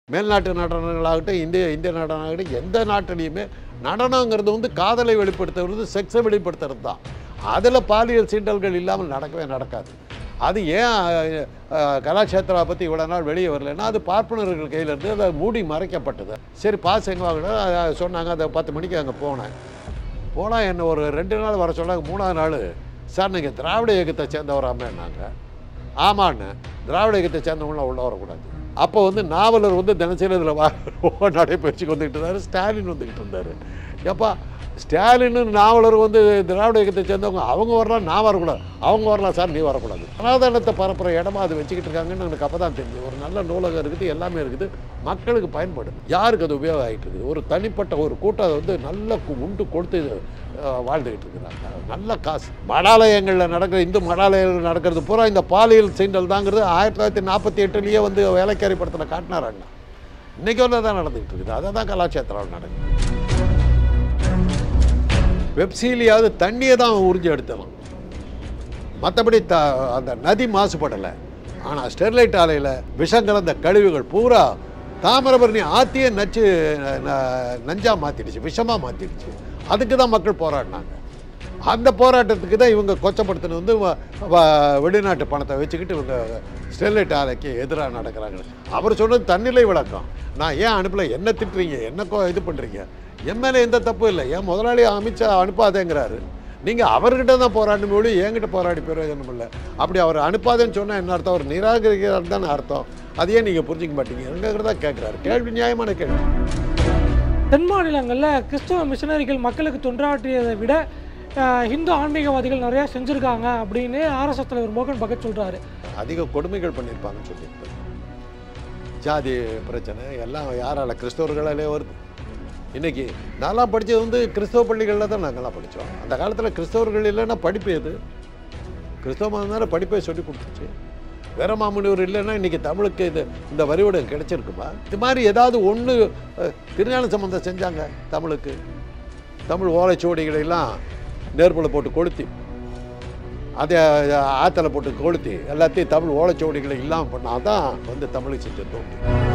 மேல்நாட்டு நடனங்களாகட்டும் இந்திய இந்திய நடனமாகட்டும் எந்த நாட்டிலையுமே நடனங்கிறது வந்து காதலை வெளிப்படுத்துறது செக்ஸை வெளிப்படுத்துறது தான் அதில் பாலியல் சீண்டல்கள் இல்லாமல் நடக்கவே நடக்காது அது ஏன் அஹ், அஹ், கலாட்சேத்ரா பற்றி இவ்வளோ நாள் வெளியே வரலைன்னா அது பார்ப்பனர்கள் கையில் இருந்து அதை மூடி மறைக்கப்பட்டது சரி பாஸ் எங்கே வாங்கினா சொன்னாங்க அதை பத்து மணிக்கு அங்கே போனேன் போனால் என்ன ஒரு ரெண்டு நாள் வர சொன்னாங்க மூணாவது நாள் சார் நீங்கள் திராவிட இயக்கத்தை சேர்ந்தவராமேன்னாங்க ஆமான்னு திராவிட இயக்கத்தை சேர்ந்தவங்களாம் உள்ள வரக்கூடாது அப்போ வந்து நாவலர் வந்து தினசரி இதில் வா நடைபயிற்சிக்கு வந்துக்கிட்டு இருந்தார் ஸ்டாலின் வந்துக்கிட்டு இருந்தார் எப்பா ஸ்டாலின் நாவலர் வந்து திராவிட இயக்கத்தை சேர்ந்தவங்க அவங்க வரலாம் நான் வரக்கூடாது அவங்க வரலாம் சார் நீ வரக்கூடாது அனாதானத்தை பரப்புகிற இடமா அது வச்சுக்கிட்டு இருக்காங்கன்னு எனக்கு அப்போ தான் தெரிஞ்சு ஒரு நல்ல நூலகம் இருக்குது எல்லாமே இருக்குது மக்களுக்கு பயன்படுது யாருக்கு அது உபயோகம் ஆகிட்டு இருக்குது ஒரு தனிப்பட்ட ஒரு கூட்டம் வந்து நல்ல கு- உண்டு கொடுத்து அஹ், வாழ்ந்துக்கிட்டு இருக்கிறாங்க நல்ல காசு மடாலயங்களில் நடக்கிற இந்து மடாலயங்கள் நடக்கிறது பூரா இந்த பாலியல் சீண்டல் தாங்கிறது ஆயிரத்தி தொள்ளாயிரத்தி நாற்பத்தி எட்டுலேயே வந்து வேலைக்காரி படத்தில் காட்டினார் அண்ணா இன்னைக்கு வந்து தான் நடந்துக்கிட்டு இருக்குது அதை தான் கலாச்சாரத்தில் நடக்குது வெப்சீலியாவது தண்ணியை தான் அவன் உறிஞ்சி எடுத்தலாம் மற்றபடி த அந்த நதி மாசுபடலை ஆனால் ஸ்டெர்லைட் ஆலையில் விஷம் கலந்த கழிவுகள் பூரா தாமிரபரணி ஆத்தியே நச்சு ந- நஞ்சா மாற்றிடுச்சு விஷமாக மாற்றிடுச்சு அதுக்கு தான் மக்கள் போராடினாங்க அந்த போராட்டத்துக்கு தான் இவங்க கொச்சப்படுத்தினது வந்து வ- வ- வெளிநாட்டு பணத்தை வச்சுக்கிட்டு இவங்க ஸ்டெர்லைட் ஆலைக்கு எதிராக நடக்கிறாங்க அவர் சொன்னது தன்னிலை விளக்கம் நான் ஏன் அனுப்பல என்ன திட்டுறீங்க என்ன கொ- இது பண்ணுறீங்க என் மேலே எந்த தப்பும் இல்லை ஏன் முதலாளி அமித்ஷா அனுப்பாதேங்கிறாரு நீங்கள் அவர்கிட்ட தான் போராடணும் மொழி என்கிட்ட போராடி பிரயோஜனம் இல்லை அப்படி அவர் அனுப்பாதேன்னு சொன்னால் என்ன அர்த்தம் அவர் நிராகரிக்கிறார் தானே அர்த்தம் அதையே நீங்கள் புரிஞ்சிக்க மாட்டீங்க எங்கிறதா கேட்குறாரு கேள்வி நியாயமான கேள்வி தென் மாநிலங்களில் கிறிஸ்தவ மிஷனரிகள் மக்களுக்கு தொண்டாற்றியதை விட அஹ், இந்து ஆன்மீகவாதிகள் நிறையா செஞ்சுருக்காங்க அப்படின்னு ஆர்எஸ்எஸ் தலைவர் மோகன் பகத் சொல்கிறாரு அதிக கொடுமைகள் பண்ணியிருப்பாங்கன்னு சொல்லியிருப்பாரு ஜாதி பிரச்சனை எல்லாம் யாரால கிறிஸ்தவர்களாலே வருது இன்னைக்கு நான்லாம் படித்தது வந்து கிறிஸ்தவ பள்ளிகளில் தான் நாங்கள்லாம் படித்தோம் அந்த காலத்தில் கிறிஸ்தவர்கள் இல்லைன்னா படிப்பு எது கிறிஸ்தவ மதம் தானே படிப்பை சொல்லி கொடுத்துச்சு வீரமாமுனிவர் இல்லைன்னா இன்னைக்கு தமிழுக்கு இது இந்த வரியோட கிடைச்சிருக்குமா இது மாதிரி ஏதாவது ஒன்று திருஞான சம்பந்தம் செஞ்சாங்க தமிழுக்கு தமிழ் ஓலைச்சுவடிகளை எல்லாம் நெருப்பில் போட்டு கொளுத்தி அதை ஆற்றுல போட்டு கொளுத்தி எல்லாத்தையும் தமிழ் ஓலைச்சுவடிகளை இல்லாமல் பண்ணால் தான் வந்து தமிழுக்கு செஞ்ச தோண்டி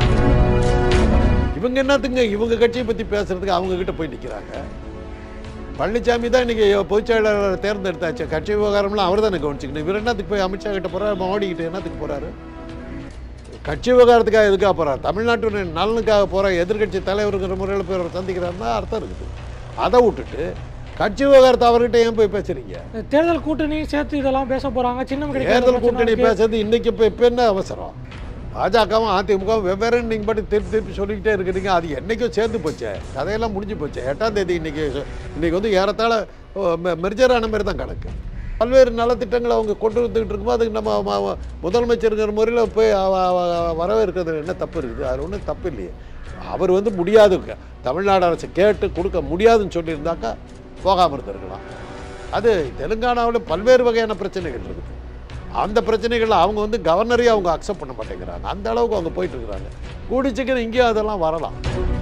இவங்க என்னத்துங்க இவங்க கட்சியை பற்றி பேசுறதுக்கு அவங்க கிட்ட போய் நிற்கிறாங்க பழனிசாமி தான் இன்னைக்கு பொதுச் செயலாளர் தேர்ந்தெடுத்தாச்சு கட்சி விவகாரம்லாம் அவர் தானே கவனிச்சுக்கணும் இவர் என்னத்துக்கு போய் அமித்ஷா கிட்ட போறாரு மோடி கிட்ட என்னத்துக்கு போறாரு கட்சி விவகாரத்துக்காக எதுக்காக போறாரு தமிழ்நாட்டு நலனுக்காக போற எதிர்க்கட்சி தலைவருங்கிற முறையில் போய் அவர் சந்திக்கிறாருன்னா அர்த்தம் இருக்குது அதை விட்டுட்டு கட்சி விவகாரத்தை அவர்கிட்ட ஏன் போய் பேசுறீங்க தேர்தல் கூட்டணி சேர்த்து இதெல்லாம் பேச போகிறாங்க சின்னம் கிடைக்காத தேர்தல் பிரச்சனை கூட்டணி இருக்கு. பேசுறது இன்னைக்கு இப்போ இப்போ என்ன அவசரம் பாஜகவும் அதிமுகவும் வெவ்வேறு நீங்கள் பாட்டு திருப்பி திருப்பி சொல்லிக்கிட்டே இருக்கிறீங்க அது என்னைக்கும் சேர்ந்து போச்சே கதையெல்லாம் முடிஞ்சு போச்சு எட்டாம் தேதி இன்னைக்கு இன்னைக்கு வந்து ஏறத்தாழ மெர்ஜர் ஆன மாதிரி தான் கணக்கு பல்வேறு நலத்திட்டங்களை அவங்க கொண்டு வந்துக்கிட்டு இருக்கும்போது அதுக்கு நம்ம ம- ம- முதலமைச்சருங்கிற முறையில் போய் அவ- அவ- வரவேற்கிறது என்ன தப்பு இருக்குது அது ஒன்றும் தப்பு இல்லையே அவர் வந்து முடியாது தமிழ்நாடு அரசு கேட்டு கொடுக்க முடியாதுன்னு சொல்லியிருந்தாக்கா போகாமல் இருந்திருக்கலாம் அது தெலுங்கானாவில் பல்வேறு வகையான பிரச்சனைகள் இருக்குது அந்த பிரச்சனைகளை அவங்க வந்து கவர்னரையும் அவங்க அக்செப்ட் பண்ண மாட்டேங்கிறாங்க அந்த அளவுக்கு அவங்க போயிட்டு இருக்கிறாங்க கூடி சீக்கிரம் இங்கேயும் அதெல்லாம் வரலாம்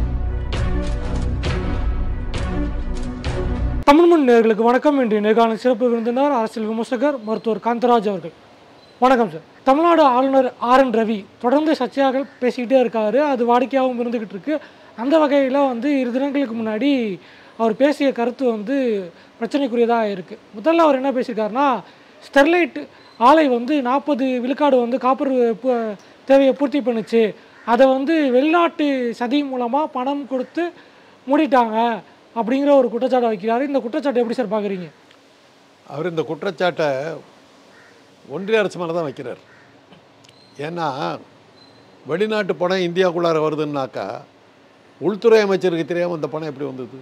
தமிழ்மண் நேயர்களுக்கு வணக்கம் இன்று நேர்காணல் சிறப்பு விருந்தினர் அரசியல் விமர்சகர் மருத்துவர் காந்தராஜ் அவர்கள் வணக்கம் சார் தமிழ்நாடு ஆளுநர் ஆர் என் ரவி தொடர்ந்து சர்ச்சையாக பேசிக்கிட்டே இருக்காரு அது வாடிக்கையாகவும் இருந்துகிட்டு இருக்கு அந்த வகையில் வந்து இரு தினங்களுக்கு முன்னாடி அவர் பேசிய கருத்து வந்து பிரச்சனைக்குரியதாக இருக்குது முதல்ல அவர் என்ன பேசியிருக்காருன்னா ஸ்டெர்லைட் ஆலை வந்து நாற்பது விழுக்காடு வந்து காப்பர் பு- தேவையை பூர்த்தி பண்ணுச்சு அதை வந்து வெளிநாட்டு சதி மூலமாக பணம் கொடுத்து மூடிட்டாங்க அப்படிங்கிற ஒரு குற்றச்சாட்டை வைக்கிறாரு இந்த குற்றச்சாட்டை எப்படி சார் பார்க்குறீங்க அவர் இந்த குற்றச்சாட்டை ஒன்றிய அரசு மேலே தான் வைக்கிறார் ஏன்னா வெளிநாட்டு பணம் இந்தியாவுக்குள்ளார வருதுன்னாக்கா உள்துறை அமைச்சருக்கு தெரியாமல் இந்த பணம் எப்படி வந்தது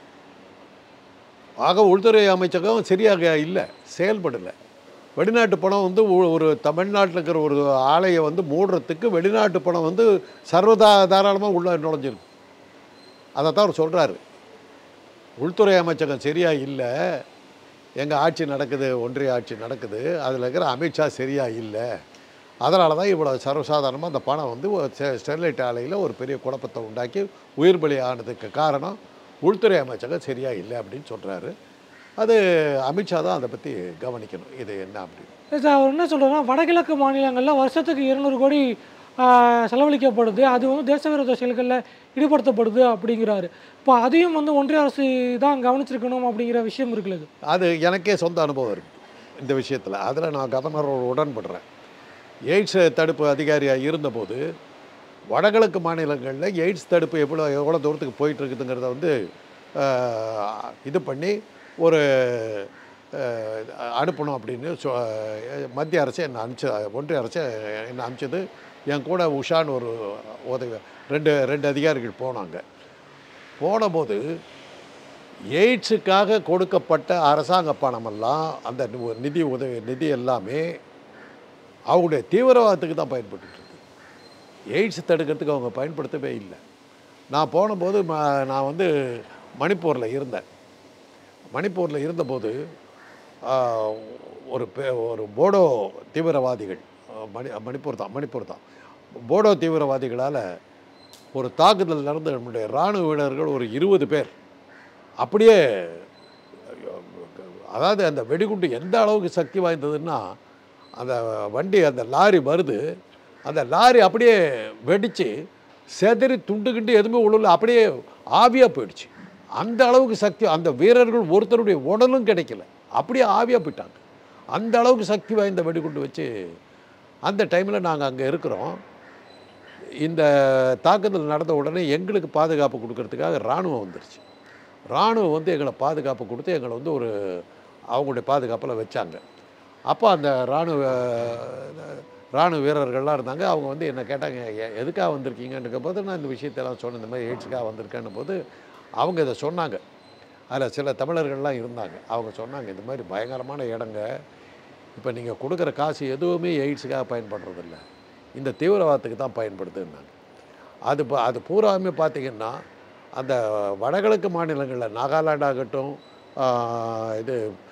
ஆக உள்துறை அமைச்சகம் சரியாக இல்லை செயல்படலை வெளிநாட்டு பணம் வந்து ஒ- ஒரு தமிழ்நாட்டில் இருக்கிற ஒரு ஆலையை வந்து மூடுறதுக்கு வெளிநாட்டு பணம் வந்து சர்வதா தாராளமாக உள்ள நுழைஞ்சிருக்கு அதை தான் அவர் சொல்கிறாரு உள்துறை அமைச்சகம் சரியா இல்லை எங்கள் ஆட்சி நடக்குது ஒன்றிய ஆட்சி நடக்குது அதில் இருக்கிற அமித்ஷா சரியா இல்லை அதனால தான் இவ்வளோ சர்வசாதாரணமாக அந்த பணம் வந்து ஒரு ஸ்டெ- ஸ்டெர்லைட் ஆலையில் ஒரு பெரிய குழப்பத்தை உண்டாக்கி உயிர் பலி ஆனதுக்கு காரணம் உள்துறை அமைச்சகம் சரியா இல்லை அப்படின்னு சொல்கிறாரு அது அமித்ஷா தான் அதை பற்றி கவனிக்கணும் இது என்ன அப்படின்னு சார் அவர் என்ன சொல்கிறாருன்னா வடகிழக்கு மாநிலங்களில் வருஷத்துக்கு இருநூறு கோடி ஆஹ், செலவழிக்கப்படுது அது வந்து தேச விரோத செயல்களில் ஈடுபடுத்தப்படுது அப்படிங்கிறாரு இப்போ அதையும் வந்து ஒன்றிய அரசு தான் கவனிச்சிருக்கணும் அப்படிங்கிற விஷயம் இருக்குல்ல இது அது எனக்கே சொந்த அனுபவம் இருக்குது இந்த விஷயத்தில் அதில் நான் கவர்னரோட உடன்படுறேன் எய்ட்ஸ் தடுப்பு அதிகாரியாக இருந்தபோது வடகிழக்கு மாநிலங்களில் எய்ட்ஸ் தடுப்பு எவ்வளோ எவ்வளோ தூரத்துக்கு போயிட்டு இருக்குதுங்கிறத வந்து ஆஹ், இது பண்ணி ஒரு ஆஹ், அனுப்பணும் அப்படின்னு சொ மத்திய அரசு என்னை அனுப்பிச்சு ஒன்றிய அரசு என்னை அனுப்பிச்சது என் கூட உஷான்னு ஒரு உதவி ரெண்டு ரெண்டு அதிகாரிகள் போனாங்க போனபோது எய்ட்ஸுக்காக கொடுக்கப்பட்ட அரசாங்க பணமெல்லாம் அந்த நி- நிதி உதவி நிதி எல்லாமே அவங்களுடைய தீவிரவாதத்துக்கு தான் பயன்பட்டு இருக்கு எய்ட்ஸ் தடுக்கிறதுக்கு அவங்க பயன்படுத்தவே இல்லை நான் போனபோது ம- நான் வந்து மணிப்பூரில் இருந்தேன் மணிப்பூரில் இருந்தபோது ஆஹ், ஒரு பே- ஒரு போடோ தீவிரவாதிகள் ஆஹ், மணி மணிப்பூர் தான் மணிப்பூர் தான் போடோ தீவிரவாதிகளால் ஒரு தாக்குதல் நடந்து நம்முடைய இராணுவ வீரர்கள் ஒரு இருபது பேர் அப்படியே அதாவது அந்த வெடிகுண்டு எந்த அளவுக்கு சக்தி வாய்ந்ததுன்னா அந்த வண்டி அந்த லாரி வருது அந்த லாரி அப்படியே வெடித்து செதறி துண்டு கிண்டு எதுவுமே உள்ள அப்படியே ஆவியாக போயிடுச்சு அந்த அளவுக்கு சக்தி அந்த வீரர்கள் ஒருத்தருடைய உடலும் கிடைக்கல அப்படியே ஆவியாக போயிட்டாங்க அந்த அளவுக்கு சக்தி வாய்ந்த வெடிகுண்டு வச்சு அந்த டைமில் நாங்கள் அங்கே இருக்கிறோம் இந்த தாக்குதல் நடந்த உடனே எங்களுக்கு பாதுகாப்பு கொடுக்கறதுக்காக இராணுவம் வந்துருச்சு இராணுவம் வந்து எங்களை பாதுகாப்பு கொடுத்து எங்களை வந்து ஒரு அவங்களுடைய பாதுகாப்பில் வச்சாங்க அப்போ அந்த இராணுவ இராணுவ வீரர்கள்லாம் இருந்தாங்க அவங்க வந்து என்ன கேட்டாங்க "எ- எதுக்காக வந்திருக்கீங்கன்ற போது நான் இந்த விஷயத்தெல்லாம் சொன்னேன் இந்த மாதிரி எய்ட்ஸுக்காக வந்திருக்கேன்னு போது அவங்க இதை சொன்னாங்க அதில் சில தமிழர்கள்லாம் இருந்தாங்க அவங்க சொன்னாங்க இந்த மாதிரி பயங்கரமான இடங்க இப்போ நீங்கள் கொடுக்குற காசு எதுவுமே எய்ட்ஸுக்காக பயன்படுறதில்ல இந்த தீவிரவாதத்துக்கு தான் பயன்படுதுன்னாங்க அது ப- அது பூராவுமே பார்த்தீங்கன்னா அந்த வடகிழக்கு மாநிலங்களில் நாகாலாந்து ஆகட்டும் ஆஹ், இது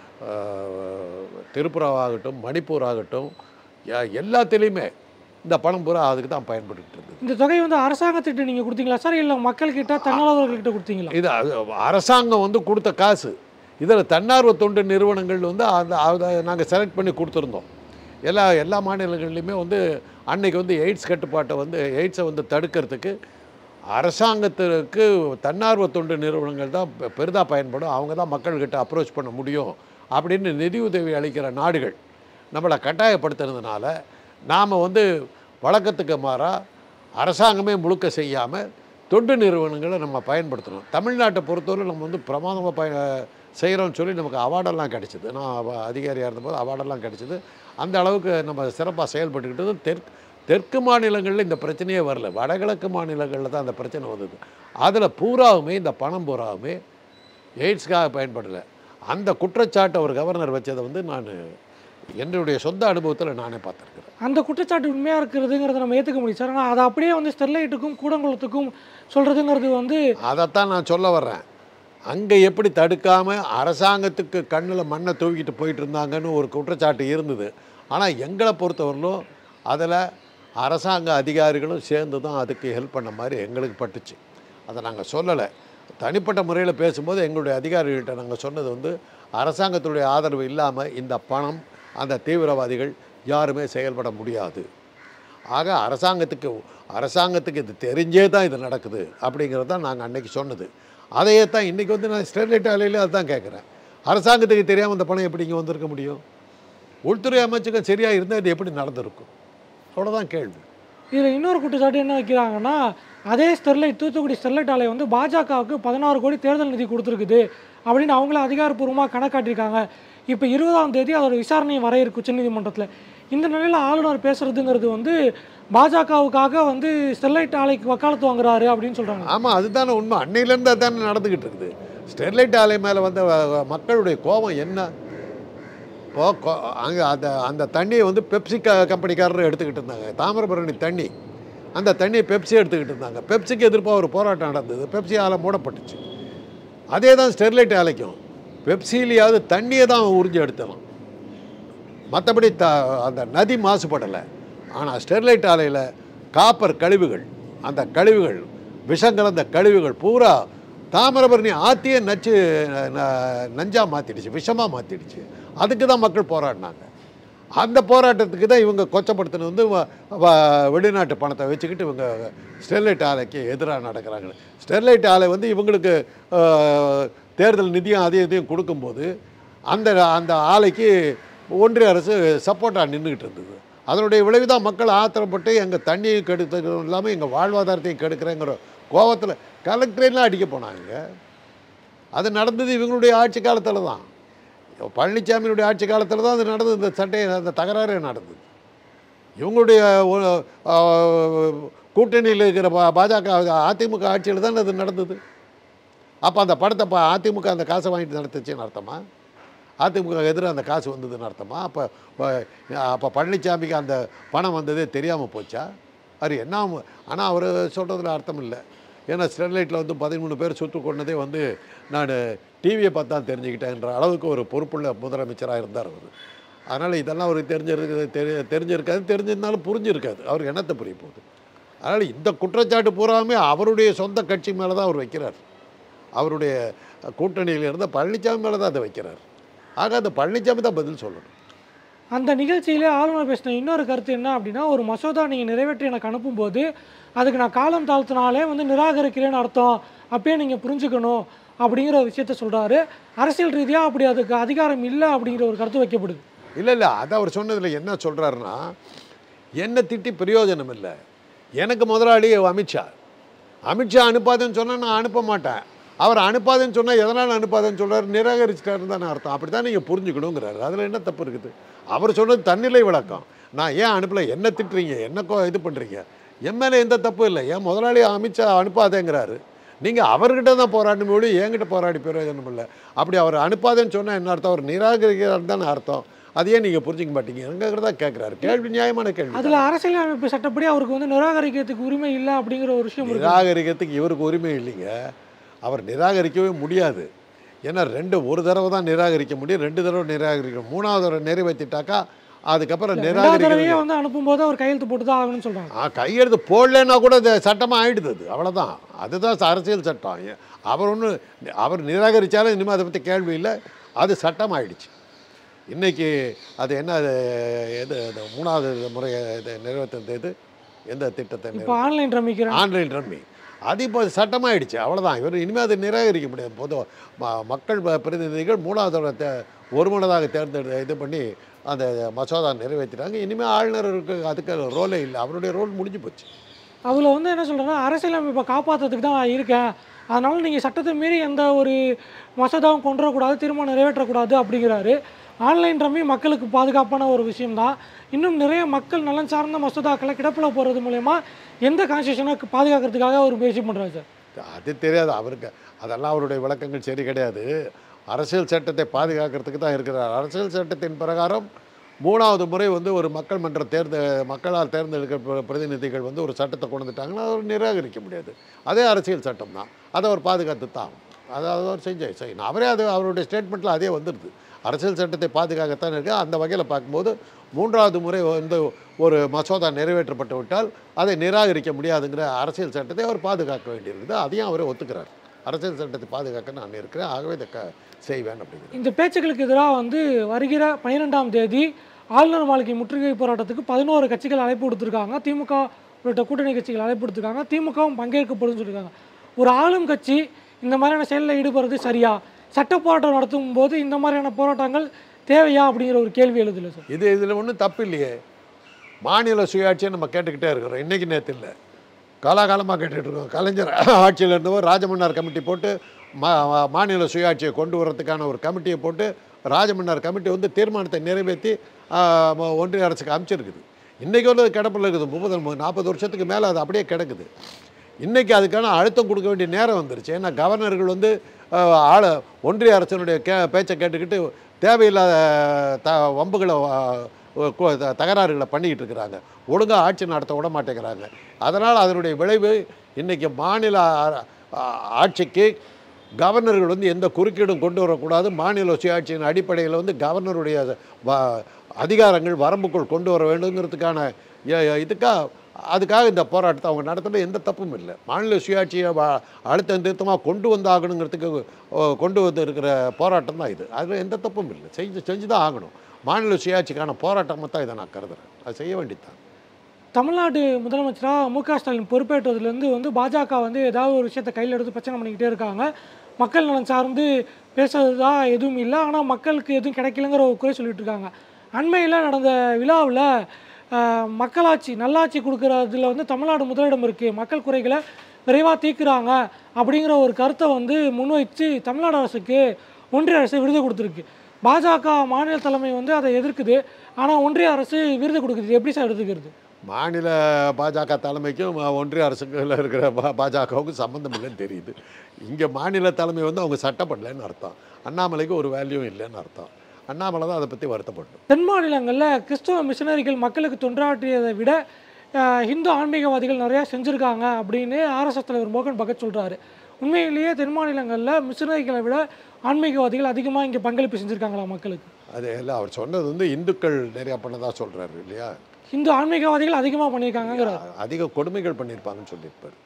ஆஹ், திரிபுரா ஆகட்டும் மணிப்பூர் ஆகட்டும் எ- எல்லாத்துலேயுமே இந்த பணம் பூரா அதுக்கு தான் பயன்பட்டுக்கிட்டு இருந்தது இந்த தொகை வந்து அரசாங்கத்திட்ட நீங்கள் கொடுத்தீங்களா சார் இல்லை மக்கள்கிட்ட தன்னார்வலர்கள்கிட்ட கொடுத்தீங்களா இது அது அரசாங்கம் வந்து கொடுத்த காசு இதில் தன்னார்வ தொண்டு நிறுவனங்கள் வந்து அந்த அதை நாங்கள் செலக்ட் பண்ணி கொடுத்துருந்தோம் எல்லா எல்லா மாநிலங்கள்லையுமே வந்து அன்னைக்கு வந்து எய்ட்ஸ் கட்டுப்பாட்டை வந்து எய்ட்ஸை வந்து தடுக்கிறதுக்கு அரசாங்கத்திற்கு தன்னார்வ தொண்டு நிறுவனங்கள் தான் பெ- பெரிதா பயன்படும் அவங்க தான் மக்கள்கிட்ட அப்ரோச் பண்ண முடியும் அப்படின்னு நிதியுதவி அளிக்கிற நாடுகள் நம்மளை கட்டாயப்படுத்துறதுனால நாம் வந்து வழக்கத்துக்கு மாறாக அரசாங்கமே முழுக்க செய்யாமல் தொண்டு நிறுவனங்களை நம்ம பயன்படுத்தணும் தமிழ்நாட்டை பொறுத்தவரை நம்ம வந்து பிரமாதமாக பய செய்கிறோம்னு சொல்லி நமக்கு அவார்டெல்லாம் கிடைச்சிது நான் அவ- அதிகாரியாக இருந்தபோது அவார்டெல்லாம் கிடைச்சிது அந்த அளவுக்கு நம்ம சிறப்பாக செயல்பட்டுக்கிட்டது தெற்கு தெற்கு மாநிலங்களில் இந்த பிரச்சனையே வரல வடகிழக்கு மாநிலங்களில் தான் அந்த பிரச்சனை வந்தது அதில் பூராவுமே இந்த பணம் பூராவுமே எய்ட்ஸ்க்காக பயன்படலை அந்த குற்றச்சாட்டை ஒரு கவர்னர் வச்சதை வந்து நான் என்னுடைய சொந்த அனுபவத்தில் நானே பார்த்துருக்குறேன் அந்த குற்றச்சாட்டு உண்மையாக இருக்கிறதுங்கிறத நம்ம ஏற்றுக்க முடியும் சார் ஆனால் அதை அப்படியே வந்து ஸ்டெர்லைட்டுக்கும் கூடங்குளத்துக்கும் சொல்கிறதுங்கிறது வந்து அதைத்தான் நான் சொல்ல வர்றேன் அங்கே எப்படி தடுக்காமல் அரசாங்கத்துக்கு கண்ணில் மண்ணை தூக்கிட்டு போயிட்டு இருந்தாங்கன்னு ஒரு குற்றச்சாட்டு இருந்தது ஆனால் எங்களை பொறுத்தவரையிலும் அதில் அரசாங்க அதிகாரிகளும் சேர்ந்து தான் அதுக்கு ஹெல்ப் பண்ண மாதிரி எங்களுக்கு பட்டுச்சு அதை நாங்கள் சொல்லலை தனிப்பட்ட முறையில் பேசும்போது எங்களுடைய அதிகாரிகள்கிட்ட நாங்கள் சொன்னது வந்து அரசாங்கத்துடைய ஆதரவு இல்லாமல் இந்த பணம் அந்த தீவிரவாதிகள் யாருமே செயல்பட முடியாது ஆக அரசாங்கத்துக்கு அரசாங்கத்துக்கு இது தெரிஞ்சே தான் இது நடக்குது அப்படிங்கிறது தான் நாங்கள் அன்னைக்கு சொன்னது அதையே தான் இன்றைக்கி வந்து நான் ஸ்டெர்லைட் ஆலையிலே அதுதான் கேட்குறேன் அரசாங்கத்துக்கு தெரியாமல் இந்த பணம் எப்படி இங்கே வந்திருக்க முடியும் உள்துறை அமைச்சகம் சரியாக இருந்தால் இது எப்படி நடந்திருக்கும் அவ்வளோதான் கேள்வி இதில் இன்னொரு குற்றச்சாட்டு என்ன வைக்கிறாங்கன்னா அதே ஸ்டெர்லைட் தூத்துக்குடி ஸ்டெர்லைட் ஆலை வந்து பாஜகவுக்கு பதினாறு கோடி தேர்தல் நிதி கொடுத்துருக்குது அப்படின்னு அவங்கள அதிகாரப்பூர்வமாக கணக்காட்டியிருக்காங்க இப்போ இருபதாம் தேதி அதோட விசாரணை வர இருக்கு உச்சநீதிமன்றத்தில் இந்த நிலையில் ஆளுநர் பேசுறதுங்கிறது வந்து பாஜகவுக்காக வந்து ஸ்டெர்லைட் ஆலைக்கு வக்காலத்து வாங்குறாரு அப்படின்னு சொல்கிறாங்க ஆமாம் அதுதானே உண்மை அன்னையிலேருந்து அதானே நடந்துக்கிட்டு இருக்குது ஸ்டெர்லைட் ஆலை மேலே வந்த வ- வ- மக்களுடைய கோபம் என்ன இப்போ அங்கே அந்த அந்த தண்ணியை வந்து பெப்சி க கம்பெனிக்காரர் எடுத்துக்கிட்டு இருந்தாங்க தாமிரபரணி தண்ணி அந்த தண்ணியை பெப்சி எடுத்துக்கிட்டு இருந்தாங்க பெப்சிக்கு எதிர்ப்பாக ஒரு போராட்டம் நடந்தது பெப்சி ஆலை மூடப்பட்டுச்சு அதே தான் ஸ்டெர்லைட் ஆலைக்கும் பெப்சிலையாவது தண்ணியை தான் உறிஞ்சி எடுத்தலாம் மற்றபடி த அந்த நதி மாசுபடலை ஆனால் ஸ்டெர்லைட் ஆலையில் காப்பர் கழிவுகள் அந்த கழிவுகள் விஷம் கலந்த கழிவுகள் பூரா தாமிரபரணி ஆத்தியே நச்சு ந- நஞ்சா மாற்றிடுச்சு விஷமாக மாற்றிடுச்சு அதுக்கு தான் மக்கள் போராடினாங்க அந்த போராட்டத்துக்கு தான் இவங்க கொச்சப்படுத்தினது வந்து வ- வ- வெளிநாட்டு பணத்தை வச்சுக்கிட்டு இவங்க ஸ்டெர்லைட் ஆலைக்கு எதிராக நடக்கிறாங்க ஸ்டெர்லைட் ஆலை வந்து இவங்களுக்கு அஹ், தேர்தல் நிதியம் அதையும் இதையும் கொடுக்கும்போது அந்த அந்த ஆலைக்கு ஒன்றிய அரசு சப்போர்ட்டாக நின்றுக்கிட்டு இருந்தது அதனுடைய விளைவு தான் மக்கள் ஆத்திரப்பட்டு எங்கள் தண்ணியை கெடுத்தது இல்லாமல் எங்கள் வாழ்வாதாரத்தையும் கெடுக்கிறேங்கிற கோவத்தில் கலெக்டரேலாம் அடிக்க போனாங்க அது நடந்தது இவங்களுடைய ஆட்சி காலத்தில் தான் பழனிசாமியினுடைய ஆட்சி காலத்தில் தான் அது நடந்தது இந்த சட்டை அந்த தகராறே நடந்தது இவங்களுடைய ஒ- ஆ, கூட்டணியில் இருக்கிற பா பாஜக அதிமுக ஆட்சியில் தான் அது நடந்தது அப்போ அந்த படத்தை பா அதிமுக அந்த காசை வாங்கிட்டு நடத்துச்சுன்னு அர்த்தமா அதிமுக எதிராக அந்த காசு வந்ததுன்னு அர்த்தமா அப்போ அப்போ பழனிசாமிக்கு அந்த பணம் வந்ததே தெரியாமல் போச்சா அது என்ன ஆனால் அவர் சொல்கிறதுல அர்த்தம் இல்லை ஏன்னா ஸ்டெர்லைட்டில் வந்து பதிமூணு பேர் சுட்டு கொண்டதே வந்து நான் டிவியை பார்த்து தான் தெரிஞ்சுக்கிட்டேன்ற அளவுக்கு ஒரு பொறுப்புள்ள முதலமைச்சராக இருந்தார் அவர் அதனால் இதெல்லாம் அவருக்கு தெரிஞ்சிருக்கு தெரி தெரிஞ்சிருக்காது தெரிஞ்சிருந்தாலும் புரிஞ்சிருக்காது அவருக்கு என்னத்தை புரிய போகுது அதனால் இந்த குற்றச்சாட்டு பூராமே அவருடைய சொந்த கட்சி மேலே தான் அவர் வைக்கிறார் அவருடைய கூட்டணியில் இருந்த பழனிசாமி மேலே தான் அதை வைக்கிறார் ஆக அந்த பழனிசாமி தான் பதில் சொல்லணும் அந்த நிகழ்ச்சியிலே ஆளுநர் பேசின இன்னொரு கருத்து என்ன அப்படின்னா ஒரு மசோதா நீங்கள் நிறைவேற்றி எனக்கு அனுப்பும்போது அதுக்கு நான் காலம் தாழ்த்தினாலே வந்து நிராகரிக்கிறேன்னு அர்த்தம் அப்பயே நீங்கள் புரிஞ்சுக்கணும் அப்படிங்கிற ஒரு விஷயத்த சொல்கிறாரு அரசியல் ரீதியாக அப்படி அதுக்கு அதிகாரம் இல்லை அப்படிங்கிற ஒரு கருத்து வைக்கப்படுது இல்லை இல்லை அதை அவர் சொன்னதில் என்ன சொல்கிறாருன்னா என்ன திட்டி பிரயோஜனம் இல்லை எனக்கு முதலாளி அமித்ஷா அமித்ஷா அனுப்பாதுன்னு சொன்னால் நான் அனுப்ப மாட்டேன் அவர் அனுப்பாதுன்னு சொன்னால் எதனால் அனுப்பாதுன்னு சொல்றாரு நிராகரிச்சிட்டாருன்னு தானே அர்த்தம் அப்படி தான் நீங்கள் புரிஞ்சுக்கணுங்கிறாரு அதில் என்ன தப்பு இருக்குது அவர் சொன்னது தன்னிலை விளக்கம் நான் ஏன் அனுப்பல என்ன திட்டுறீங்க என்ன கோ- இது பண்ணுறீங்க என் மேலே எந்த தப்பும் இல்லை ஏன் முதலாளி அமித்ஷா அனுப்பாதேங்கிறாரு நீங்கள் அவர்கிட்ட தான் போராடணும் மொழி என்கிட்ட போராடி பிரயோஜனம் இல்லை அப்படி அவர் அனுப்பாதேன்னு சொன்னால் என்ன அர்த்தம் அவர் நிராகரிக்கிறார் தானே அர்த்தம் அதையே நீங்கள் புரிஞ்சிக்க மாட்டீங்க எங்கிறதா கேட்குறாரு கேள்வி நியாயமான கேள்வி அதில் அரசியலமைப்பு சட்டப்படி அவருக்கு வந்து நிராகரிக்கிறதுக்கு உரிமை இல்லை அப்படிங்கிற ஒரு விஷயம் இருக்கு நிராகரிக்கிறதுக்கு இவருக்கு உரிமை இல்லைங்க அவர் நிராகரிக்கவே முடியாது ஏன்னா ரெண்டு ஒரு தடவை தான் நிராகரிக்க முடியும் ரெண்டு தடவை நிராகரிக்க மூணாவது தடவை நிறைவேற்றிட்டாக்கா அதுக்கப்புறம் ரெண்டாவது நிராகரிக்கிறது தடவையே வந்து அனுப்பும்போது அவர் கையெழுத்து போட்டு தான் ஆகணும்னு சொல்கிறாங்க ஆ கையெழுத்து போடலைன்னா கூட அது சட்டமாக ஆயிடுது அது அவ்வளோதான் அதுதான் அரசியல் சட்டம் ஏ- அவர் ஒன்று அவர் நிராகரித்தாலும் இனிமேல் அதை பற்றி கேள்வி இல்லை அது சட்டம் ஆயிடுச்சு இன்னைக்கு அது என்ன அது எது அது மூணாவது முறை இது நிறைவேற்றது எது எந்த திட்டத்தை நிறைவே- இப்போ ஆன்லைன் ரமிக்கிறேன் ஆன்லைன் ரம்மி அது இப்போ சட்டமாயிடுச்சு அவ்வளோதான் இவர் இனிமேல் அதை நிராகரிக்க முடியாது பொதுவாக ம மக்கள் ப- பிரதிநிதிகள் மூணாவதோட தே ஒருமனதாக தேர்ந்தெடு இது பண்ணி அந்த மசோதா நிறைவேற்றிட்டாங்க இனிமேல் ஆளுநருக்கு அதுக்கு ரோலே இல்லை அவருடைய ரோல் முடிஞ்சு போச்சு அதில் வந்து என்ன சொல்கிறேன்னா அரசியலமைப்பை காப்பாற்றுறதுக்கு தான் நான் இருக்கேன் அதனால நீங்கள் சட்டத்தை மீறி எந்த ஒரு மசோதாவும் கொண்டு வரக்கூடாது தீர்மானம் நிறைவேற்றக்கூடாது அப்படிங்கிறாரு ஆன்லைன் ரம்மி மக்களுக்கு பாதுகாப்பான ஒரு விஷயம்தான் இன்னும் நிறைய மக்கள் நலன் சார்ந்த மசோதாக்களை கிடப்பில் போகிறது மூலயமா எந்த கான்ஸ்டியூஷனை பாதுகாக்கிறதுக்காக அவர் முயற்சி பண்ணுறாரு சார் அது தெரியாது அவருக்கு அதெல்லாம் அவருடைய விளக்கங்கள் சரி கிடையாது அரசியல் சட்டத்தை பாதுகாக்கிறதுக்கு தான் இருக்கிறார் அரசியல் சட்டத்தின் பிரகாரம் மூணாவது முறை வந்து ஒரு மக்கள் மன்ற தேர்ந்த மக்களால் தேர்ந்தெடுக்க பிரதிநிதிகள் வந்து ஒரு சட்டத்தை கொண்டு வந்துட்டாங்கன்னா அவர் நிராகரிக்க முடியாது அதே அரசியல் சட்டம் தான் அதை அவர் பாதுகாத்து தான் ஆகணும். அதை அவர் செஞ்ச செய்யணும் அவரே அது அவருடைய ஸ்டேட்மெண்ட்டில் அதே வந்துடுது அரசியல் சட்டத்தை பாதுகாக்கத்தான் இருக்கு அந்த வகையில் பார்க்கும்போது மூன்றாவது முறை வந்து ஒரு மசோதா நிறைவேற்றப்பட்டு விட்டால் அதை நிராகரிக்க முடியாதுங்கிற அரசியல் சட்டத்தை அவர் பாதுகாக்க வேண்டியிருக்குது அதையும் அவரே ஒத்துக்கிறார் அரசியல் சட்டத்தை பாதுகாக்க நான் இருக்கிறேன் ஆகவே இதை க செய்வேன் அப்படிங்கிறது இந்த பேச்சுக்களுக்கு எதிராக வந்து வருகிற பன்னிரெண்டாம் தேதி ஆளுநர் மாளிகை முற்றுகை போராட்டத்துக்கு பதினோரு கட்சிகள் அழைப்பு கொடுத்துருக்காங்க திமுக உள்ளிட்ட கூட்டணி கட்சிகள் அழைப்பு கொடுத்துருக்காங்க திமுகவும் பங்கேற்கப்படும் சொல்லியிருக்காங்க ஒரு ஆளும் கட்சி இந்த மாதிரியான செயலில் ஈடுபடுறது சரியா சட்ட போராட்டம் நடத்தும் போது இந்த மாதிரியான போராட்டங்கள் தேவையா அப்படிங்கிற ஒரு கேள்வி எழுதுல சார் இது இதில் ஒன்றும் தப்பு இல்லையே மாநில சுயாட்சியை நம்ம கேட்டுக்கிட்டே இருக்கிறோம் இன்றைக்கி நேற்று இல்லை காலாகாலமாக கேட்டுட்டு இருக்கோம் கலைஞர் ஆட்சியில் இருந்தவர் ராஜமன்னார் கமிட்டி போட்டு மா மா- மாநில சுயாட்சியை கொண்டு வரதுக்கான ஒரு கமிட்டியை போட்டு ராஜமன்னார் கமிட்டி வந்து தீர்மானத்தை நிறைவேற்றி ஆ, ம- ஒன்றிய அரசுக்கு அமைச்சிருக்குது இன்றைக்கி வந்து அது கிடப்பில் இருக்குது முப்பது நாற்பது வருஷத்துக்கு மேலே அது அப்படியே கிடக்குது இன்றைக்கி அதுக்கான அழுத்தம் கொடுக்க வேண்டிய நேரம் வந்துருச்சு ஏன்னா கவர்னர்கள் வந்து அஹ், ஆள ஒன்றிய அரசனுடைய கே பேச்சை கேட்டுக்கிட்டு தேவையில்லாத த வம்புகளை அஹ், கு- த- தகராறுகளை பண்ணிக்கிட்டு இருக்கிறாங்க ஒழுங்காக ஆட்சி நடத்த விட மாட்டேங்கிறாங்க அதனால் அதனுடைய விளைவு இன்றைக்கி மாநில ஆ- ஆ- ஆட்சிக்கு கவர்னர்கள் வந்து எந்த குறுக்கீடும் கொண்டு வரக்கூடாது மாநில சுயாட்சியின் அடிப்படையில் வந்து கவர்னருடைய வ- அதிகாரங்கள் வரம்புக்குள் கொண்டு வர வேண்டுங்கிறதுக்கான எ- எ- இதுக்காக அதுக்காக இந்த போராட்டத்தை அவங்க நடத்துல எந்த தப்பும் இல்லை மாநில சுயாட்சியை வ- அழுத்தம் திருத்தமாக கொண்டு வந்தாகணுங்கிறதுக்கு ஓ, கொண்டு வந்து இருக்கிற போராட்டம் தான் இது அதில் எந்த தப்பும் இல்லை செஞ்சு செஞ்சு தான் ஆகணும் மாநில சுயாட்சிக்கான போராட்டமாக தான் இதை நான் கருதுறேன் அது செய்ய வேண்டியதுதான் தமிழ்நாடு முதலமைச்சராக மு க ஸ்டாலின் பொறுப்பேற்றதுலேருந்து வந்து பாஜக வந்து ஏதாவது ஒரு விஷயத்தை கையில் எடுத்து பிரச்சனை பண்ணிக்கிட்டே இருக்காங்க மக்கள் நலன் சார்ந்து பேசுறதா எதுவும் இல்லை ஆனால் மக்களுக்கு எதுவும் கிடைக்கலங்கிற ஒரு குறை சொல்லிட்டு இருக்காங்க அண்மையில் நடந்த விழாவில் மக்களாட்சி நல்லாட்சி கொடுக்குறதுல வந்து தமிழ்நாடு முதலிடம் இருக்குது மக்கள் குறைகளை விரைவாக தீர்க்குறாங்க அப்படிங்கிற ஒரு கருத்தை வந்து முன்வைத்து தமிழ்நாடு அரசுக்கு ஒன்றிய அரசு விருது கொடுத்துருக்கு பாஜக மாநில தலைமை வந்து அதை எதிர்க்குது ஆனால் ஒன்றிய அரசு விருது கொடுக்குது எப்படி சார் எடுத்துக்கிறது மாநில பாஜக தலைமைக்கும் அஹ், ஒன்றிய அரசுக்குள்ள இருக்கிற பா பாஜகவுக்கும் சம்மந்தம் இல்லைன்னு தெரியுது இங்கே மாநில தலைமை வந்து அவங்க சட்டப்படலைன்னு அர்த்தம் அண்ணாமலைக்கு ஒரு வேல்யூ இல்லைன்னு அர்த்தம் அண்ணாமலை தான் அதை பற்றி வருத்தப்படும் தென் மாநிலங்களில் கிறிஸ்தவ மிஷனரிகள் மக்களுக்கு தொண்டாற்றியதை விட அஹ், இந்து ஆன்மீகவாதிகள் நிறையா செஞ்சுருக்காங்க அப்படின்னு ஆர்எஸ்எஸ் தலைவர் மோகன் பகத் சொல்கிறாரு உண்மையிலேயே தென் மாநிலங்களில் மிஷனரிகளை விட ஆன்மீகவாதிகள் அதிகமாக இங்கே பங்களிப்பு செஞ்சுருக்காங்களா மக்களுக்கு அது எல்லாம் அவர் சொன்னது வந்து இந்துக்கள் நிறையா பண்ணதா சொல்கிறாரு இல்லையா இந்து ஆன்மீகவாதிகள் அதிகமாக பண்ணியிருக்காங்கிறார் அதிக கொடுமைகள் பண்ணியிருப்பாங்கன்னு சொல்லியிருப்பார்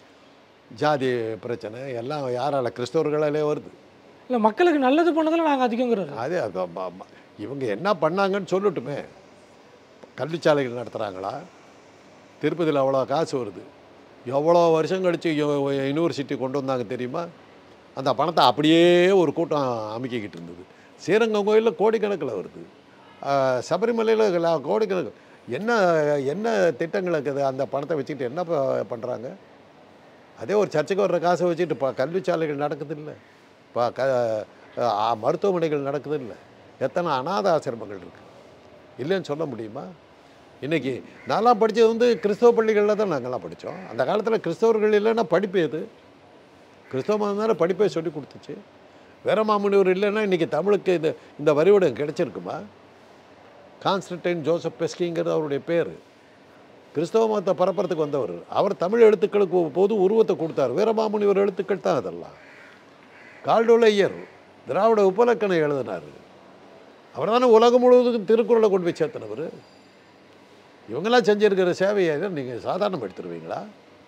ஜாதி பிரச்சனை எல்லாம் யாரால கிறிஸ்தவர்களாலே வருது இல்லை மக்களுக்கு நல்லது பண்ணதில் நாங்கள் அதிகங்கிறாரு அது அது ம- ம- இவங்க என்ன பண்ணாங்கன்னு சொல்லட்டுமே கல்விச்சாலைகள் நடத்துகிறாங்களா திருப்பதியில் அவ்வளோ காசு வருது எவ்வளோ வருஷம் கழித்து யூனிவர்சிட்டி கொண்டு வந்தாங்க தெரியுமா அந்த பணத்தை அப்படியே ஒரு கூட்டம் அமைக்கிக்கிட்டு இருந்தது ஸ்ரீரங்கம் கோயிலில் கோடிக்கணக்கில் வருது ஆஹ் சபரிமலையில் கோடிக்கணக்கு என்ன என்ன திட்டங்கள் இருக்குது அந்த பணத்தை வச்சுக்கிட்டு என்ன பண்ணுறாங்க அதே ஒரு சர்ச்சுக்கு வர்ற காசை வச்சுட்டு இப்போ கல்விச்சாலைகள் நடக்குது இல்லை இப்போ க ஆ, மருத்துவமனைகள் நடக்குது இல்லை எத்தனை அநாத ஆசிரமங்கள் இருக்குது இல்லைன்னு சொல்ல முடியுமா இன்றைக்கி நான்லாம் படித்தது வந்து கிறிஸ்தவ பள்ளிகளில் தான் நாங்கள்லாம் படித்தோம் அந்த காலத்தில் கிறிஸ்தவர்கள் இல்லைன்னா படிப்பு எது கிறிஸ்தவ மதம் தானே படிப்பை சொல்லி கொடுத்துச்சு வீரமாமுனிவர் இல்லைன்னா இன்றைக்கி தமிழுக்கு இது இந்த வரிவடம் கிடைச்சிருக்குமா கான்ஸ்டன்டைன் ஜோசப் பெஸ்கிங்கிறது அவருடைய பேர் கிறிஸ்தவ மதத்தை பரப்புறதுக்கு வந்தவர் அவர் தமிழ் எழுத்துக்களுக்கு பொது உருவத்தை கொடுத்தார் வீரமாமுனிவர் எழுத்துக்கள் தான் அதெல்லாம் கால்டோலையர் திராவிட உபலக்கணம் எழுதினார் அவர் தானே உலகம் முழுவதுக்கும் திருக்குறளை கொண்டு போய் சேர்த்தனவர் இவங்கெல்லாம் செஞ்சிருக்கிற சேவையை நீங்கள் சாதாரணம் எடுத்துருவீங்களா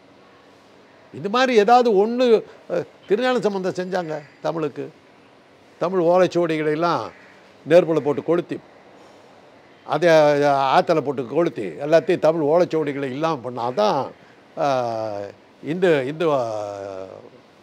இந்த மாதிரி ஏதாவது ஒன்று திருஞான சம்பந்தம் செஞ்சாங்க தமிழுக்கு தமிழ் ஓலைச்சுவடிகளை எல்லாம் நெருப்பில் போட்டு கொளுத்தி அதை ஆற்றுல போட்டு கொளுத்தி எல்லாத்தையும் தமிழ் ஓலைச்சுவடிகளை இல்லாமல் பண்ணால் தான் இந்த இந்து ஆஹ்,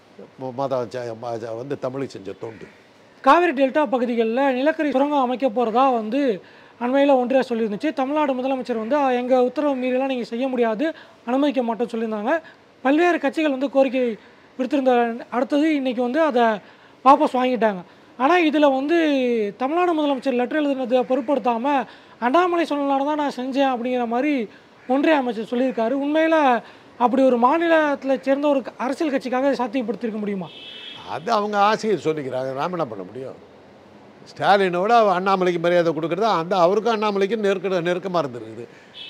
ம- மதம் செ- ம- வந்து தமிழுக்கு செஞ்ச தொண்டு காவிரி டெல்டா பகுதிகளில் நிலக்கரி சுரங்கம் அமைக்க போகிறதா வந்து அண்மையில் ஒன்றிய சொல்லியிருந்துச்சு தமிழ்நாடு முதலமைச்சர் வந்து எங்கள் உத்தரவு மீறலாம் நீங்கள் செய்ய முடியாது அனுமதிக்க மாட்டோம்னு சொல்லியிருந்தாங்க பல்வேறு கட்சிகள் வந்து கோரிக்கை விடுத்திருந்த அடுத்தது இன்றைக்கி வந்து அதை வாபஸ் வாங்கிட்டாங்க ஆனால் இதில் வந்து தமிழ்நாடு முதலமைச்சர் லெட்டர் எழுதுனதை பொருட்படுத்தாமல் அண்ணாமலை சொன்னனால தான் நான் செஞ்சேன் அப்படிங்கிற மாதிரி ஒன்றிய அமைச்சர் சொல்லியிருக்காரு உண்மையில் அப்படி ஒரு மாநிலத்தில் சேர்ந்த ஒரு அரசியல் கட்சிக்காக இதை சாத்தியப்படுத்தியிருக்க முடியுமா அது அவங்க ஆசையை சொல்லிக்கிறாங்க நாம் என்ன பண்ண முடியும் ஸ்டாலினோட அண்ணாமலைக்கு மரியாதை கொடுக்குறது அந்த அவருக்கும் அண்ணாமலைக்கும் நெருக்க நெருக்கமாக இருந்திருக்குது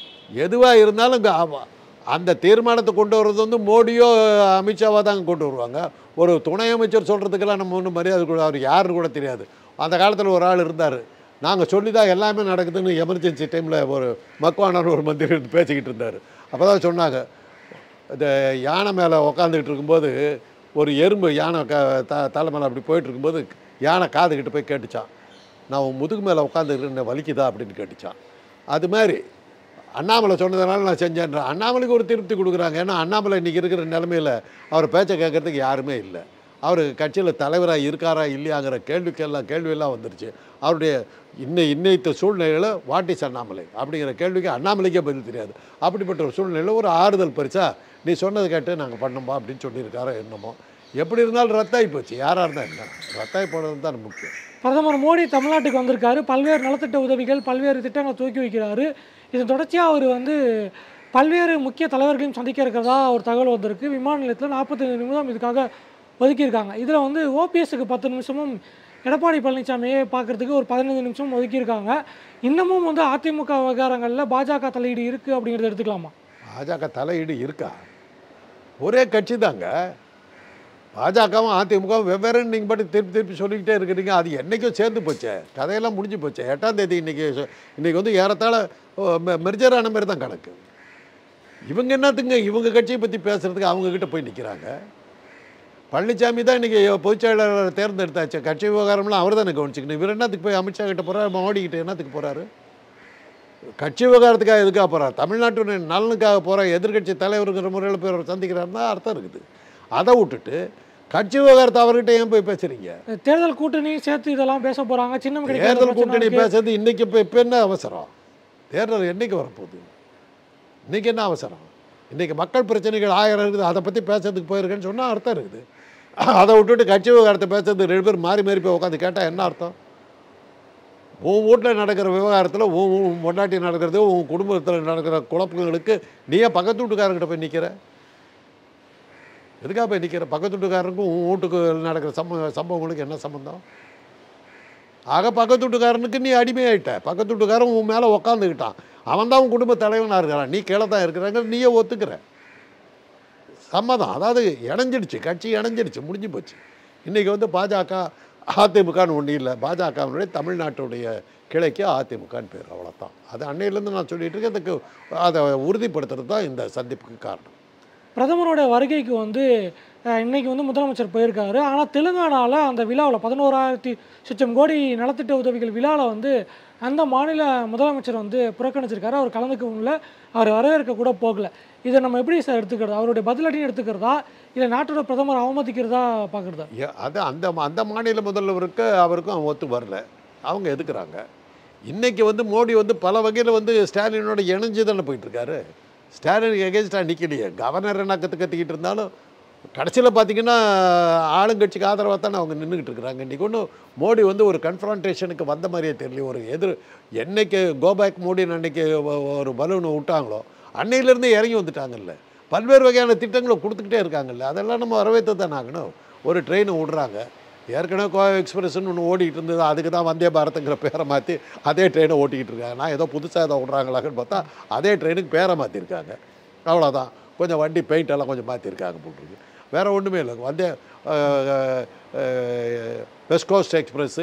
எதுவாக இருந்தாலும் இங்க அவ- அந்த தீர்மானத்தை கொண்டு வர்றது வந்து மோடியோ அமித்ஷாவோ தாங்க கொண்டு வருவாங்க ஒரு துணை அமைச்சர் சொல்கிறதுக்கெல்லாம் நம்ம ஒன்றும் மரியாதை கூட அவர் யாருன்னு கூட தெரியாது அந்த காலத்தில் ஒரு ஆள் இருந்தார் நாங்கள் சொல்லி தான் எல்லாமே நடக்குதுன்னு எமர்ஜென்சி டைமில் ஒரு மக்வானான ஒரு மந்திரி இருந்து பேசிக்கிட்டு இருந்தார் அப்போ தான் சொன்னாங்க இந்த யானை மேலே உக்காந்துக்கிட்டு இருக்கும்போது ஒரு எறும்பு யானை க த தலை மேலே அப்படி போயிட்டு இருக்கும்போது யானை காதுகிட்ட போய் கேட்டுச்சான் நான் உன் முதுகு மேலே உட்காந்துருக்கேன் வலிக்குதா அப்படின்னு கேட்டுச்சான் அது மாதிரி அண்ணாமலை சொன்னதுனால நான் செஞ்சேன்ற அண்ணாமலைக்கு ஒரு திருப்தி கொடுக்குறாங்க ஏன்னா அண்ணாமலை இன்றைக்கி இருக்கிற நிலமையில் அவர் பேச்சை கேட்கறதுக்கு யாருமே இல்லை அவர் கட்சியில் தலைவராக இருக்காரா இல்லையாங்கிற கேள்விக்கெல்லாம் கேள்வியெல்லாம் வந்துருச்சு அவருடைய இன்னை இன்னைத்த சூழ்நிலையில் வாட் இஸ் அண்ணாமலை அப்படிங்கிற கேள்விக்கு அண்ணாமலைக்கே பதில் தெரியாது அப்படிப்பட்ட ஒரு சூழ்நிலையில் ஒரு ஆறுதல் பரிசா நீ சொன்னது கேட்டு நாங்கள் பண்ணோம்பா அப்படின்னு சொல்லியிருக்காரோ என்னமோ எப்படி இருந்தாலும் ரத்தாகி போச்சு யாராக இருந்தால் என்ன ரத்தாகி போனது தான் முக்கியம் பிரதமர் மோடி தமிழ்நாட்டுக்கு வந்திருக்காரு பல்வேறு நலத்திட்ட உதவிகள் பல்வேறு திட்டங்களை துவக்கி வைக்கிறாரு இதன் தொடர்ச்சியாக அவர் வந்து பல்வேறு முக்கிய தலைவர்களையும் சந்திக்க இருக்கிறதா ஒரு தகவல் வந்திருக்கு விமான நிலையத்தில் நாற்பத்தைந்து நிமிடம் இதுக்காக ஒதுக்கியிருக்காங்க இதில் வந்து ஓபிஎஸ்க்கு பத்து நிமிஷமும் எடப்பாடி பழனிசாமியை பார்க்கறதுக்கு ஒரு பதினைந்து நிமிஷம் ஒதுக்கியிருக்காங்க இன்னமும் வந்து அதிமுக விவகாரங்களில் பாஜக தலையீடு இருக்குது அப்படிங்கிறத எடுத்துக்கலாமா பாஜக தலையீடு இருக்கா ஒரே கட்சி தாங்க பாஜகவும் அதிமுகவும் வெவ்வேறுன்னு நீங்கள் பாட்டு திருப்பி திருப்பி சொல்லிக்கிட்டே இருக்கிறீங்க அது என்றைக்கும் சேர்ந்து போச்சே கதையெல்லாம் முடிஞ்சு போச்சே எட்டாம் தேதி இன்றைக்கி இன்றைக்கி வந்து ஏறத்தாழ மெர்ஜர் ஆன மாதிரி தான் கணக்கு இவங்க என்னத்துங்க இவங்க கட்சியை பற்றி பேசுகிறதுக்கு அவங்கக்கிட்ட போய் நிற்கிறாங்க பழனிசாமி தான் இன்றைக்கி பொதுச்செயலாளர் தேர்ந்தெடுத்தாச்சு கட்சி விவகாரம்லாம் அவர் தானே கவனிச்சுக்கணும் இவர் என்னத்துக்கு போய் அமித்ஷா கிட்ட போகிறார் மோடி கிட்ட என்னத்துக்கு போகிறாரு கட்சி விவகாரத்துக்காக எதுக்காக போகிறார் தமிழ்நாட்டுடைய நலனுக்காக போகிற எதிர்க்கட்சி தலைவருங்கிற முறையில் போய் அவர் சந்திக்கிறாருன்னா அர்த்தம் இருக்குது அதை விட்டுட்டு கட்சி விவகாரத்தை அவர்கிட்ட ஏன் போய் பேசுகிறீங்க தேர்தல் கூட்டணி சேர்த்து இதெல்லாம் பேச போறாங்க சின்னம் கிடைக்காத தேர்தல் பிரச்சனை கூட்டணி இருக்கு. பேசுறது இன்னைக்கு இப்போ இப்போ என்ன அவசரம் தேர்தல் என்னைக்கு வரப்போகுது இன்னைக்கு என்ன அவசரம் இன்னைக்கு மக்கள் பிரச்சனைகள் ஆயிரம் இருக்குது அதை பற்றி பேசுறதுக்கு போயிருக்கேன்னு சொன்னால் அர்த்தம் இருக்குது அதை விட்டுட்டு கட்சி விவகாரத்தை பேசுறது ரெண்டு பேர் மாறி மாறி போய் உட்காந்து கேட்டால் என்ன அர்த்தம் உன் வீட்டில் நடக்கிற விவகாரத்தில் உன் உன் பொண்டாட்டி நடக்கிறது உன் குடும்பத்தில் நடக்கிற குழப்பங்களுக்கு நீயே பக்கத்து வீட்டுக்காரங்கிட்ட போய் நிற்கிற எதுக்காக போய் நிற்கிற பக்கத்து வீட்டுக்காரருக்கும் உன் வீட்டுக்கு நடக்கிற சம்ப சம்பவங்களுக்கு என்ன சம்பந்தம் ஆக பக்கத்து வீட்டுக்காரனுக்கு நீ அடிமையாயிட்ட பக்கத்து வீட்டுக்காரன் உன் மேலே உக்காந்துக்கிட்டான் அவன் தான் உன் குடும்ப தலைவனாக இருக்கிறான் நீ கீழே தான் இருக்கிறாங்க நீயே ஒத்துக்கிற சம்மதம் அதாவது இணைஞ்சிடுச்சு கட்சி இணைஞ்சிடுச்சு முடிஞ்சு போச்சு இன்றைக்கி வந்து பாஜக அதிமுகன்னு ஒன்றும் இல்லை பாஜகவினுடைய தமிழ்நாட்டுடைய கிளைக்கு அதிமுகன்னு பேர் அவ்வளோதான் அது அன்னையிலேருந்து நான் சொல்லிட்டு இருக்கேன் அதுக்கு அதை உறுதிப்படுத்துறது தான் இந்த சந்திப்புக்கு காரணம் பிரதமரோட வருகைக்கு வந்து அஹ், இன்னைக்கு வந்து முதலமைச்சர் போயிருக்காரு ஆனால் தெலுங்கானாவில் அந்த விழாவில் பதினோராயிரத்தி சுச்சம் கோடி நலத்திட்ட உதவிகள் விழாவில் வந்து அந்த மாநில முதலமைச்சர் வந்து புறக்கணிச்சிருக்காரு அவர் கலந்துக்க முடியல அவர் வரவேற்க கூட போகல இதை நம்ம எப்படி சார் எடுத்துக்கிறது அவருடைய பதிலடின்னு எடுத்துக்கிறதா இல்லை நாட்டோட பிரதமர் அவமதிக்கிறதா பார்க்குறதா ஏ- அது அந்த அந்த மாநில முதல்வருக்கு அவருக்கும் அவன் ஒத்து வரல அவங்க எதுக்குறாங்க இன்னைக்கு வந்து மோடி வந்து பல வகையில் வந்து ஸ்டாலினோட இணைஞ்சு தானே போயிட்டு இருக்காரு ஸ்டாலின் எகேன்ஸ்டாக நிற்கலையே கவர்னர் என்ன கற்று கத்திக்கிட்டு இருந்தாலும் கடைசியில் பார்த்தீங்கன்னா ஆளுங்கட்சிக்கு ஆதரவாக தானே அவங்க நின்றுக்கிட்டு இருக்கிறாங்க இன்றைக்கி ஒன்றும் மோடி வந்து ஒரு கன்ஃபரன்டேஷனுக்கு வந்த மாதிரியே தெரியல ஒரு எதிர் என்னைக்கு கோபேக் மோடின்னு அன்னைக்கு ஒ- ஒரு பலூனை விட்டாங்களோ அன்னையிலேருந்து இறங்கி வந்துட்டாங்கல்ல பல்வேறு வகையான திட்டங்களை கொடுத்துக்கிட்டே இருக்காங்கல்ல அதெல்லாம் நம்ம வரவேற்று தானே ஆகணும் ஒரு ட்ரெயினை விடுறாங்க ஏற்கனவே கோவா எக்ஸ்பிரஸ்னு ஒன்று ஓடிக்கிட்டு இருந்தது அதுக்கு தான் வந்தே பாரத்துங்கிற பேரை மாற்றி அதே ட்ரெயினை ஓட்டிக்கிட்டு இருக்காங்க நான் ஏதோ புதுசாக ஏதோ விட்றாங்களான்னு பார்த்தா அதே ட்ரெயினுக்கு பேரை மாற்றிருக்காங்க அவ்வளோதான் கொஞ்சம் வண்டி பெயிண்ட் எல்லாம் கொஞ்சம் மாற்றிருக்காங்க போட்டிருக்கு வேறு ஒன்றுமே இல்லை வந்தே வெஸ்ட் கோஸ்ட் எக்ஸ்பிரஸ்ஸு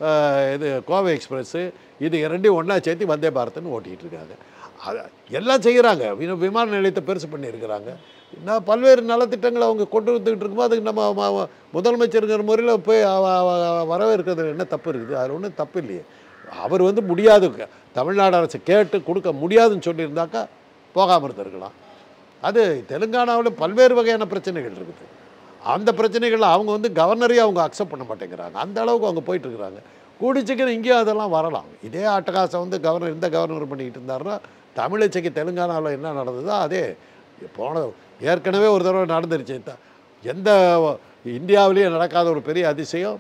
இது கோவை எக்ஸ்பிரஸ்ஸு இது ரெண்டையும் ஒன்றா சேர்த்து வந்தே பாரத்னு ஓட்டிகிட்டு இருக்காங்க அது எல்லாம் செய்கிறாங்க வின- விமான நிலையத்தை பெருசு பண்ணியிருக்கிறாங்க நான் பல்வேறு நலத்திட்டங்களை அவங்க கொண்டு வந்துக்கிட்டு இருக்கும்போது அதுக்கு நம்ம ம- ம- முதலமைச்சருங்கிற முறையில் போய் அவ- அவ- வரவேற்கிறதுல என்ன தப்பு இருக்குது அது ஒன்றும் தப்பு இல்லையே அவர் வந்து முடியாது க- தமிழ்நாடு அரசு கேட்டு கொடுக்க முடியாதுன்னு சொல்லியிருந்தாக்கா போகாமல் இருந்திருக்கலாம் அது தெலுங்கானாவில் பல்வேறு வகையான பிரச்சனைகள் இருக்குது அந்த பிரச்சனைகளில் அவங்க வந்து கவர்னரையும் அவங்க அக்செப்ட் பண்ண மாட்டேங்கிறாங்க அந்த அளவுக்கு அவங்க போயிட்டு இருக்கிறாங்க கூடி சீக்கிரம் இங்கேயும் அதெல்லாம் வரலாம் இதே அட்டகாசம் வந்து கவர்னர் இந்த கவர்னர் பண்ணிக்கிட்டு இருந்தாருன்னா தமிழச்சைக்கு தெலுங்கானாவில் என்ன நடந்ததோ அதே போன ஏற்கனவே ஒரு தடவை நடந்துருச்சு த- எந்த இந்தியாவிலேயே நடக்காத ஒரு பெரிய அதிசயம்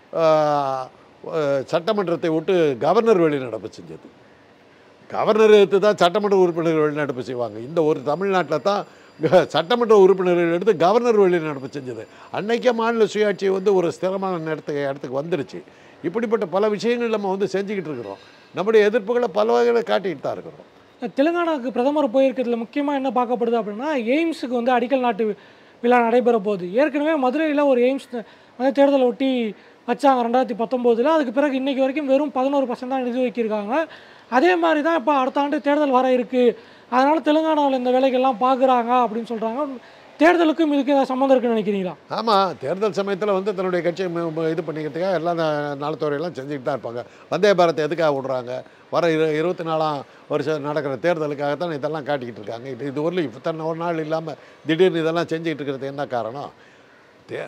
ஆஹ், ஆஹ், சட்டமன்றத்தை விட்டு கவர்னர் வெளிநடப்பு செஞ்சது கவர்னர் எடுத்து தான் சட்டமன்ற உறுப்பினர்கள் வெளிநடப்பு செய்வாங்க இந்த ஒரு தமிழ்நாட்டில் தான் க- சட்டமன்ற உறுப்பினர்கள் எடுத்து கவர்னர் வெளிநடப்பு செஞ்சது அன்னைக்கே மாநில சுயாட்சி வந்து ஒரு ஸ்திரமான இடத்துக்கு இடத்துக்கு வந்துருச்சு இப்படிப்பட்ட பல விஷயங்கள் நம்ம வந்து செஞ்சுக்கிட்டு இருக்கிறோம் நம்முடைய எதிர்ப்புகளை பல வகையில் காட்டிக்கிட்டு தான் இருக்கிறோம் தெலுங்கானாவுக்கு பிரதமர் போயிருக்கிறதுல முக்கியமாக என்ன பார்க்கப்படுது அப்படின்னா எய்ம்ஸுக்கு வந்து அடிக்கல் நாட்டு விழா நடைபெற போகுது ஏற்கனவே மதுரையில் ஒரு எய்ம்ஸ் வந்து தேர்தலை ஒட்டி வச்சாங்க ரெண்டாயிரத்தி பத்தொம்போதில் அதுக்கு பிறகு இன்னைக்கு வரைக்கும் வெறும் பதினோரு பர்சன்ட் தான் நிதி ஒதுக்கியிருக்காங்க அதே மாதிரி தான் இப்போ அடுத்த ஆண்டு தேர்தல் வர இருக்குது அதனால் தெலுங்கானாவில் இந்த வேலைகள்லாம் பார்க்குறாங்க அப்படின்னு சொல்கிறாங்க தேர்தலுக்கும் இதுக்கு ஏதாவது சம்மந்தம் இருக்குன்னு நினைக்கிறீங்களா ஆமாம் தேர்தல் சமயத்தில் வந்து தன்னுடைய கட்சியை ம- ம- இது பண்ணிக்கிறதுக்காக எல்லா ந- நலத்துறையெல்லாம் செஞ்சுக்கிட்டு தான் இருப்பாங்க வந்தே பாரத் எதுக்காக விடுறாங்க வர இரு இருபத்தி நாலாம் வருஷம் நடக்கிற தேர்தலுக்காகத்தான் இதெல்லாம் காட்டிக்கிட்டு இருக்காங்க இது இது ஒரு இத்தனை ஒரு நாள் இல்லாமல் திடீர்னு இதெல்லாம் செஞ்சுக்கிட்டு இருக்கிறது என்ன காரணம் தே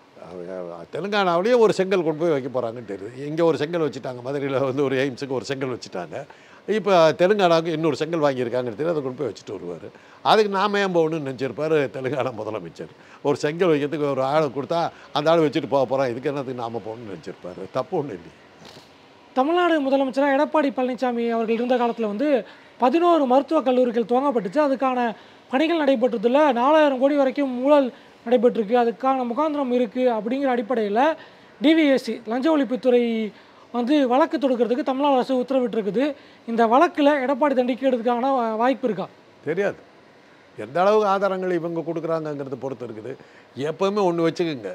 அவங்க தெலுங்கானாவிலேயே ஒரு செங்கல் கொண்டு போய் வைக்க போகிறாங்கன்னு தெரியுது இங்கே ஒரு செங்கல் வச்சுட்டாங்க மதுரையில் வந்து ஒரு எய்ம்ஸுக்கு ஒரு செங்கல் வச்சுட்டாங்க இப்போ தெலுங்கானாவுக்கு இன்னொரு செங்கல் வாங்கியிருக்காங்கன்னு தெரியும் அதை கொண்டு போய் வச்சுட்டு வருவார் அதுக்கு நாம ஏன் போகணும்னு நினச்சிருப்பார் தெலுங்கானா முதலமைச்சர் ஒரு செங்கல் வைக்கிறதுக்கு ஒரு ஆளை கொடுத்தா அந்த ஆள் வச்சுட்டு போக போகிறான் இதுக்கு என்னத்துக்கு நாம போகணும்னு நினச்சிருப்பார் தப்பு ஒன்றும் இல்லை தமிழ்நாடு முதலமைச்சராக எடப்பாடி பழனிசாமி அவர்கள் இருந்த காலத்தில் வந்து பதினோரு மருத்துவக் கல்லூரிகள் துவங்கப்பட்டுச்சு அதுக்கான பணிகள் நடைபெற்றதில் நாலாயிரம் கோடி வரைக்கும் ஊழல் நடைபெற்றிருக்கு அதுக்கான முகாந்திரம் இருக்குது அப்படிங்கிற அடிப்படையில் டிவிஎஸ்சி லஞ்ச ஒழிப்புத்துறை வந்து வழக்கு தொடுக்கிறதுக்கு தமிழ்நாடு அரசு உத்தரவிட்டிருக்குது இந்த வழக்கில் எடப்பாடி தண்டிக்கிறதுக்கான வா- வாய்ப்பு இருக்கா தெரியாது எந்த அளவுக்கு ஆதாரங்கள் இவங்க கொடுக்குறாங்கங்கிறத பொறுத்து இருக்குது எப்போவுமே ஒன்று வச்சுக்கோங்க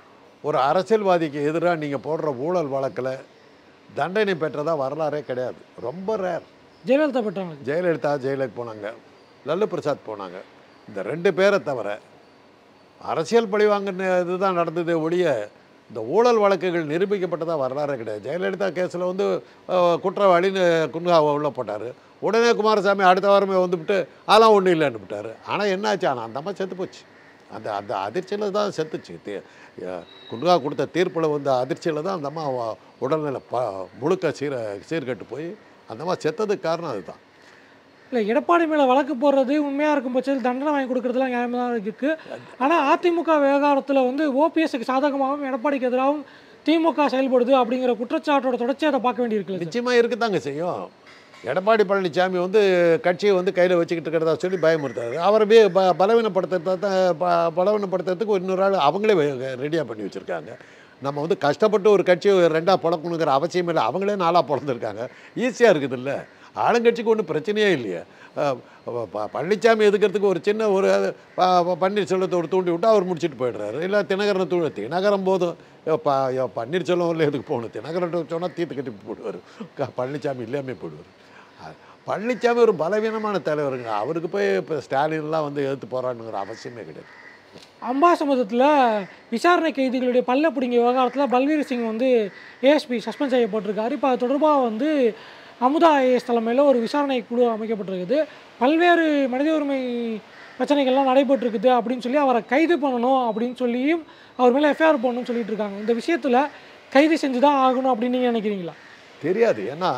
ஒரு அரசியல்வாதிக்கு எதிராக நீங்கள் போடுற ஊழல் வழக்கில் தண்டனை பெற்றதா வரலாறே கிடையாது ரொம்ப ரேர் ஜெயலலிதா பெற்றாங்க. ஜெயலலிதா ஜெயலலிதா போனாங்க லல்லு பிரசாத் போனாங்க இந்த ரெண்டு பேரை தவிர அரசியல் பழிவாங்கின இதுதான் நடந்ததே ஒழிய இந்த ஊழல் வழக்குகள் நிரூபிக்கப்பட்டதா வரலாறே கிடையாது ஜெயலலிதா கேஸில் வந்து அஹ், குற்றவாளின்னு குன்ஹாவை உள்ள போட்டார் உடனே குமாரசாமி அடுத்த வாரமே வந்துவிட்டு அதெல்லாம் ஒன்றும் இல்லைன்னு விட்டார் ஆனால் என்னாச்சு ஆனால் அந்த அம்மா செத்து போச்சு அந்த அந்த அதிர்ச்சியில் தான் செத்துச்சு தீ- அஹ், குன்ஹா கொடுத்த தீர்ப்பில் வந்து அதிர்ச்சியில் தான் அந்த அம்மா வ- உடல்நிலை ப முழுக்க சீர சீர்கெட்டு போய் அந்த அம்மா செத்ததுக்கு காரணம் அதுதான் இல்லை எடப்பாடி மேலே வழக்கு போடுறது உண்மையாக இருக்கும் பட்சத்தில் தண்டனை வாங்கி கொடுக்கறதுலாம் நியாயமாக தான் இருக்குது ஆனால் அதிமுக விவகாரத்தில் வந்து ஓபிஎஸ்க்கு சாதகமாகவும் எடப்பாடிக்கு எதிராகவும் திமுக செயல்படுது அப்படிங்கிற குற்றச்சாட்டோட தொடர்ச்சியை அதை பார்க்க வேண்டியிருக்குல்ல சார் நிச்சயமாக இருக்கத்தாங்க செய்யும் எடப்பாடி பழனிசாமி வந்து கட்சியை வந்து கையில் வச்சுக்கிட்டு இருக்கிறதா சொல்லி பயமுறுத்தாரு அவரை பே ப பலவீனப்படுத்துறத தான் ப பலவீனப்படுத்துறதுக்கு இன்னொரு ஆள் அவங்களே ரெடியாக பண்ணி வச்சுருக்காங்க நம்ம வந்து கஷ்டப்பட்டு ஒரு கட்சியை ரெண்டாக பிளக்கணுங்கிற அவசியம் இல்லை அவங்களே நாளாக பிறந்திருக்காங்க ஈஸியாக இருக்குதுல்ல ஆளுங்கட்சிக்கு ஒன்றும் பிரச்சனையே இல்லையே அஹ் ப- ப- பழனிசாமி எதுக்கிறதுக்கு ஒரு சின்ன ஒரு ப- ப- பன்னீர்செல்வத்தை ஒரு தூண்டி விட்டு அவர் முடிச்சுட்டு போயிடுறாரு இல்லை தினகரனை தூ தினகரம் போதும் ஐயோ, ப ஐயோ, பன்னீர்செல்வம் இல்லை எதுக்கு போகணும் தினகரன் சொன்னால் தீர்த்து கட்டி போடுவார் க- பழனிசாமி இல்லாமல் போயிடுவார் அஹ் பழனிசாமி ஒரு பலவீனமான தலைவருங்க அவருக்கு போய் இப்போ ஸ்டாலின்லாம் வந்து எதிர்த்து போராடணுங்கிற அவசியமே கிடையாது அம்பாசமுதத்தில் விசாரணை கைதிகளுடைய பல்ல பிடிங்க விவகாரத்தில் பல்வீர் சிங் வந்து ஏஎஸ்பி சஸ்பெண்ட் செய்யப்பட்டிருக்காரு இப்போ அது தொடர்பாக வந்து அமுதா ஐஏஎஸ் தலைமையில் ஒரு விசாரணை குழு அமைக்கப்பட்டிருக்குது பல்வேறு மனித உரிமை பிரச்சனைகள்லாம் நடைபெற்றிருக்குது அப்படின்னு சொல்லி அவரை கைது பண்ணணும் அப்படின்னு சொல்லியும் அவர் மேலே எஃப்ஐஆர் போடணும்னு சொல்லிட்டு இருக்காங்க இந்த விஷயத்தில் கைது செஞ்சு தான் ஆகணும் அப்படின்னு நீங்கள் நினைக்கிறீங்களா தெரியாது ஏன்னா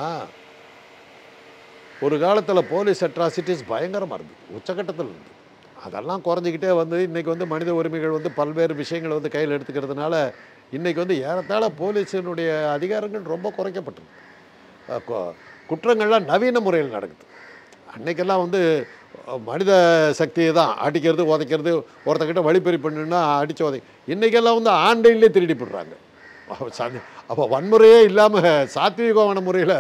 ஒரு காலத்தில் போலீஸ் அட்ராசிட்டிஸ் பயங்கரமாக இருந்தது உச்சக்கட்டத்தில் இருந்தது அதெல்லாம் குறைஞ்சிக்கிட்டே வந்து இன்றைக்கி வந்து மனித உரிமைகள் வந்து பல்வேறு விஷயங்களை வந்து கையில் எடுத்துக்கிறதுனால இன்றைக்கி வந்து ஏறத்தாழ போலீஸினுடைய அதிகாரங்கள் ரொம்ப குறைக்கப்பட்டிருக்கு அஹ் கு- குற்றங்கள்லாம் நவீன முறையில் நடக்குது அன்னைக்கெல்லாம் வந்து அஹ், மனித சக்தியை தான் அடிக்கிறது உதைக்கிறது ஒருத்தக்கிட்ட வழிப்பறி பண்ணுன்னா அடித்து உதை இன்றைக்கெல்லாம் வந்து ஆன்லைன்லேயே திருடி போடுறாங்க அப்போ வன்முறையே இல்லாமல் சாத்வீகமான முறையில்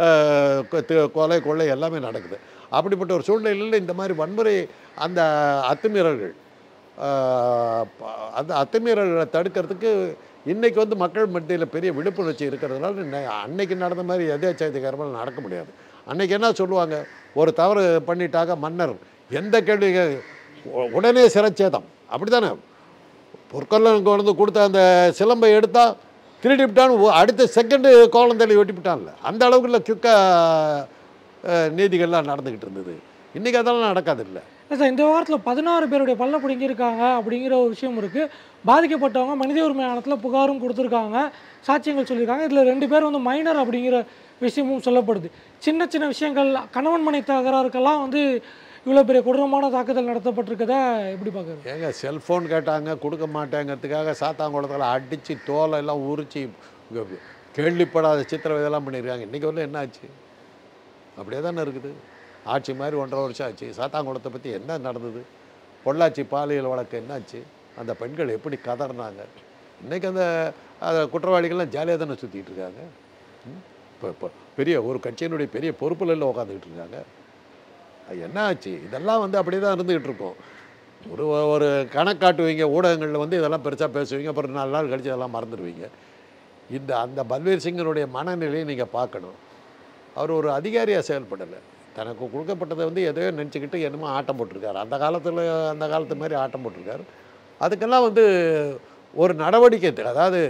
கொலை கொள்ளை எல்லாமே நடக்குது அப்படிப்பட்ட ஒரு சூழ்நிலையில் இந்த மாதிரி வன்முறை அந்த அத்துமீறல்கள் ஆஹ் ப- அந்த அத்துமீறல்களை தடுக்கிறதுக்கு இன்றைக்கி வந்து மக்கள் மத்தியில் பெரிய விழிப்புணர்ச்சி இருக்கிறதுனால இன்ன- அன்னைக்கு நடந்த மாதிரி எதேச்சாதிகாரமாக நடக்க முடியாது அன்னைக்கு என்ன சொல்லுவாங்க ஒரு தவறு பண்ணிட்டாக மன்னர் எந்த கேள்வி கே- உ- உடனே சிரச்சேதம் அப்படி தானே பொற்கொல்லன் கொண்டு கொடுத்த அந்த சிலம்பை எடுத்தா திருடி விட்டான் ஒ- அடுத்த செகண்டு கோலம் தள்ளி வெட்டி விட்டான்ல அந்த அளவுக்குள்ள குயிக்காக நீதிகள்லாம் நடந்துக்கிட்டு இருந்தது இன்றைக்கி அதெல்லாம் நடக்காது இல்லை இல்லை சார் இந்த விவகாரத்தில் பதினாறு பேருடைய பல்ல பிடுங்கியிருக்காங்க அப்படிங்கிற ஒரு விஷயம் இருக்குது பாதிக்கப்பட்டவங்க மனித உரிமை ஆணையத்தில் புகாரும் கொடுத்துருக்காங்க சாட்சியங்கள் சொல்லியிருக்காங்க இதில் ரெண்டு பேர் வந்து மைனர் அப்படிங்கிற விஷயமும் சொல்லப்படுது சின்ன சின்ன விஷயங்கள் கணவன் மனை தகராறுக்கெல்லாம் வந்து இவ்வளோ பெரிய கொடூரமான தாக்குதல் நடத்தப்பட்டிருக்கதை எப்படி பார்க்குறது ஏங்க செல்ஃபோன் கேட்டாங்க கொடுக்க மாட்டேங்கிறதுக்காக சாத்தாங்குளத்தில் அடித்து தோலை எல்லாம் உரித்து கேள்விப்படாத சித்திரவதை இதெல்லாம் பண்ணியிருக்காங்க இன்றைக்கி வரல என்ன ஆச்சு அப்படியே தானே இருக்குது ஆட்சி மாதிரி ஒன்றரை வருஷம் ஆச்சு சாத்தாங்குளத்தை பற்றி என்ன நடந்தது பொள்ளாச்சி பாலியல் வழக்கு என்னாச்சு அந்த பெண்கள் எப்படி கதறினாங்க இன்றைக்கி அந்த அந்த குற்றவாளிகள்லாம் ஜாலியாக தானே சுற்றிட்டு இருக்காங்க இப்போ இப்போ பெரிய ஒரு கட்சியினுடைய பெரிய பொறுப்புல உட்காந்துக்கிட்டு இருக்காங்க அது என்ன ஆச்சு இதெல்லாம் வந்து அப்படியே தான் இருந்துக்கிட்டு இருக்கோம் ஒரு ஒரு கணக்காட்டுவீங்க ஊடகங்களில் வந்து இதெல்லாம் பெருசாக பேசுவீங்க அப்புறம் நாலு நாள் கழிச்சு இதெல்லாம் மறந்துடுவீங்க இந்த அந்த பல்வீர் சிங்கினுடைய மனநிலையை நீங்கள் பார்க்கணும் அவர் ஒரு அதிகாரியாக செயல்படலை தனக்கு கொடுக்கப்பட்டதை வந்து எதையோ நினச்சிக்கிட்டு என்னமோ ஆட்டம் போட்டிருக்காரு அந்த காலத்தில் அந்த காலத்து மாதிரி ஆட்டம் போட்டிருக்காரு அதுக்கெல்லாம் வந்து ஒரு நடவடிக்கை தேவை. அதாவது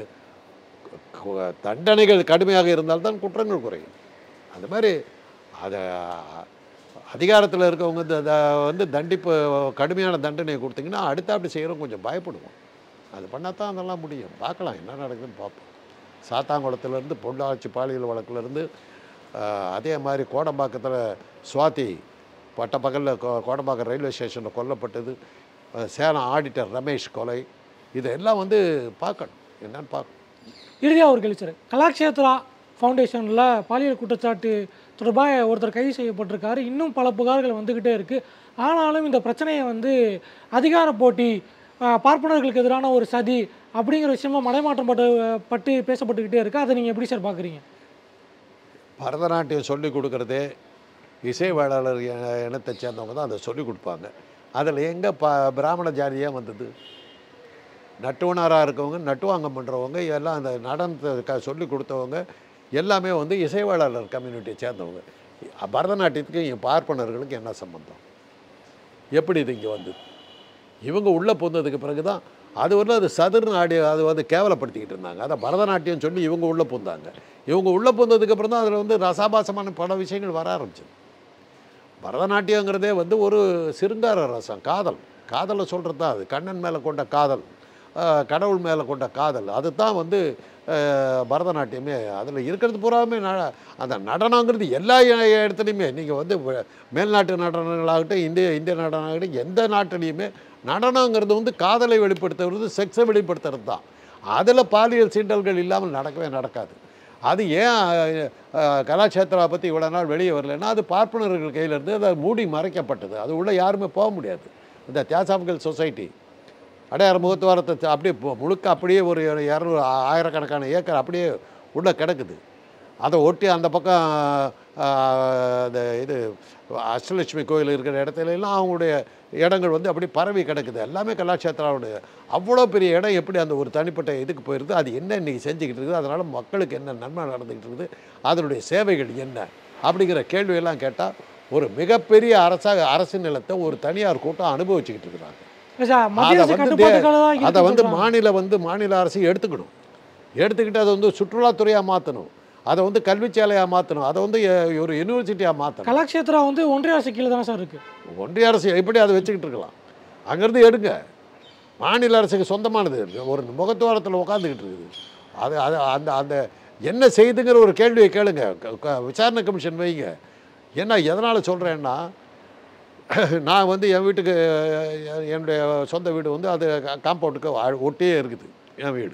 கு- தண்டனைகள் கடுமையாக இருந்தால்தான் குற்றங்கள் குறையும் அது மாதிரி அதை அதிகாரத்தில் இருக்கவங்க இந்த- இந்த வந்து தண்டிப்பு கடுமையான தண்டனை கொடுத்தீங்கன்னா அடுத்த அப்படி செய்கிறவங்க கொஞ்சம் பயப்படுவோம் அது பண்ணால் தான் அதெல்லாம் முடியும் பார்க்கலாம் என்ன நடக்குதுன்னு பார்ப்போம் சாத்தாங்குளத்துலேருந்து பொள்ளாச்சி பாலியல் வழக்குலேருந்து அதே மாதிரி கோடம்பாக்கத்தில் சுவாதி பட்டப்பகலில் கோ கோடம்பாக்கம் ரயில்வே ஸ்டேஷனில் கொல்லப்பட்டது அஹ், சேலம் ஆடிட்டர் ரமேஷ் கொலை இதெல்லாம் வந்து பார்க்கணும் என்னன்னு பார்க்கணும் இறுதியாக ஒரு கேள்வி சார் கலாக்ஷேத்ரா ஃபவுண்டேஷனில் பாலியல் குற்றச்சாட்டு தொடர்பாக ஒருத்தர் கைது செய்யப்பட்டிருக்காரு இன்னும் பல புகார்கள் வந்துக்கிட்டே இருக்குது ஆனாலும் இந்த பிரச்சனையை வந்து அதிகார போட்டி ஆஹ், பார்ப்பனர்களுக்கு எதிரான ஒரு சதி அப்படிங்கிற விஷயமா மடைமாற்றம் பட்டு பட்டு பேசப்பட்டுக்கிட்டே இருக்குது அதை நீங்கள் எப்படி சார் பார்க்குறீங்க பரதநாட்டியம் சொல்லி கொடுக்குறதே இசை வேளாளர் இன- இனத்தை சேர்ந்தவங்க தான் அதை சொல்லி கொடுப்பாங்க அதில் எங்கே ப பிராமண ஜாதியாக வந்தது நட்டுவனாராக இருக்கவங்க நட்டுவாங்கம் பண்ணுறவங்க எல்லாம் அந்த நடனத்தை க சொல்லி கொடுத்தவங்க எல்லாமே வந்து இசை வேளாளர் கம்யூனிட்டியை சேர்ந்தவங்க பரதநாட்டியத்துக்கு இங்க பார்ப்பனர்களுக்கு என்ன சம்பந்தம் எப்படி இது இங்கே வந்தது இவங்க உள்ளே போனதுக்கு பிறகு தான் அது வந்து அது சதுர்னு ஆடி அது வந்து கேவலப்படுத்திக்கிட்டு இருந்தாங்க அதை பரதநாட்டியம் சொல்லி இவங்க உள்ளே பூந்தாங்க இவங்க உள்ளே பூந்ததுக்கு அப்புறம் தான் அதில் வந்து ரசாபாசமான பல விஷயங்கள் வர ஆரம்பிச்சது பரதநாட்டியங்கிறதே வந்து ஒரு சிருங்கார ரசம் காதல் காதலை சொல்கிறது தான் அது கண்ணன் மேலே கொண்ட காதல் அஹ், கடவுள் மேலே கொண்ட காதல் அதுதான் வந்து அஹ், பரதநாட்டியமே அதில் இருக்கிறது பூராவுமே ந அந்த நடனங்கிறது எல்லா இ- இடத்துலையுமே நீங்கள் வந்து வ- மேல்நாட்டு நடனங்களாகட்டும் இந்திய இந்திய நடனங்களாகட்டும் எந்த நாட்டிலையுமே நடனங்கிறது வந்து காதலை வெளிப்படுத்துறது செக்ஸை வெளிப்படுத்துறது தான் அதில் பாலியல் சீண்டல்கள் இல்லாமல் நடக்கவே நடக்காது அது ஏன் அஹ், அஹ், கலாட்சேத்ரா பற்றி இவ்வளோ நாள் வெளியே வரலைன்னா அது பார்ப்பனர்கள் கையில இருந்து அதை மூடி மறைக்கப்பட்டது அது உள்ளே யாருமே போக முடியாது இந்த தியாசாபிக்கல் சொசைட்டி அடையாறு முகத்துவாரத்தை த- அப்படியே பு- முழுக்க அப்படியே ஒரு இரநூறு ஆயிரக்கணக்கான ஏக்கர் அப்படியே உள்ளே கிடக்குது அதை ஒட்டி அந்த பக்கம் ஆஹ், இந்த இது அஷ்டலட்சுமி கோயில் இருக்கிற இடத்துல எல்லாம் அவங்களுடைய இடங்கள் வந்து அப்படி பரவி கிடக்குது எல்லாமே கலாட்சேத்ராவுடைய அவ்வளோ பெரிய இடம் எப்படி அந்த ஒரு தனிப்பட்ட இதுக்கு போயிருது அது என்ன இன்றைக்கி செஞ்சுக்கிட்டு இருக்குது அதனால் மக்களுக்கு என்ன நன்மை நடந்துக்கிட்டு இருக்குது அதனுடைய சேவைகள் என்ன அப்படிங்கிற கேள்வியெல்லாம் கேட்டால் ஒரு மிகப்பெரிய அரசாங்க அரசு நிலத்தை ஒரு தனியார் கூட்டம் அனுபவிச்சுக்கிட்டு இருக்கிறாங்க இல்லை சார் மத்திய அதை அரசு வந்து கட்டுப்பாட்டுக்காக தான் அதை இருக்குன்னு வந்து சொல்றாங்க. மாநில வந்து மாநில அரசு எடுத்துக்கணும் எடுத்துக்கிட்டு அதை வந்து சுற்றுலாத்துறையாக மாற்றணும் அதை வந்து கல்விச்சாலையாக மாற்றணும் அதை வந்து எ- ஒரு யூனிவர்சிட்டியாக மாற்றணும் கலாக்ஷேத்ரா வந்து ஒன்றிய அரசு கீழே தானே சார் இருக்கு ஒன்றிய அரசு எப்படி அதை வச்சுக்கிட்டு இருக்கலாம் அங்கேருந்து எடுங்க மாநில அரசுக்கு சொந்தமானது ஒரு முகத்துவாரத்தில் உட்காந்துக்கிட்டு இருக்குது அது அது அந்த அந்த என்ன செய்துங்கிற ஒரு கேள்வியை கேளுங்க க- க- விசாரணை கமிஷன் வைங்க ஏன்னா எதனால் சொல்கிறேன்னா நான் வந்து என் வீட்டுக்கு எ- என்னுடைய சொந்த வீடு வந்து அது காம்பவுண்டுக்கு அ- ஒட்டியே இருக்குது என் வீடு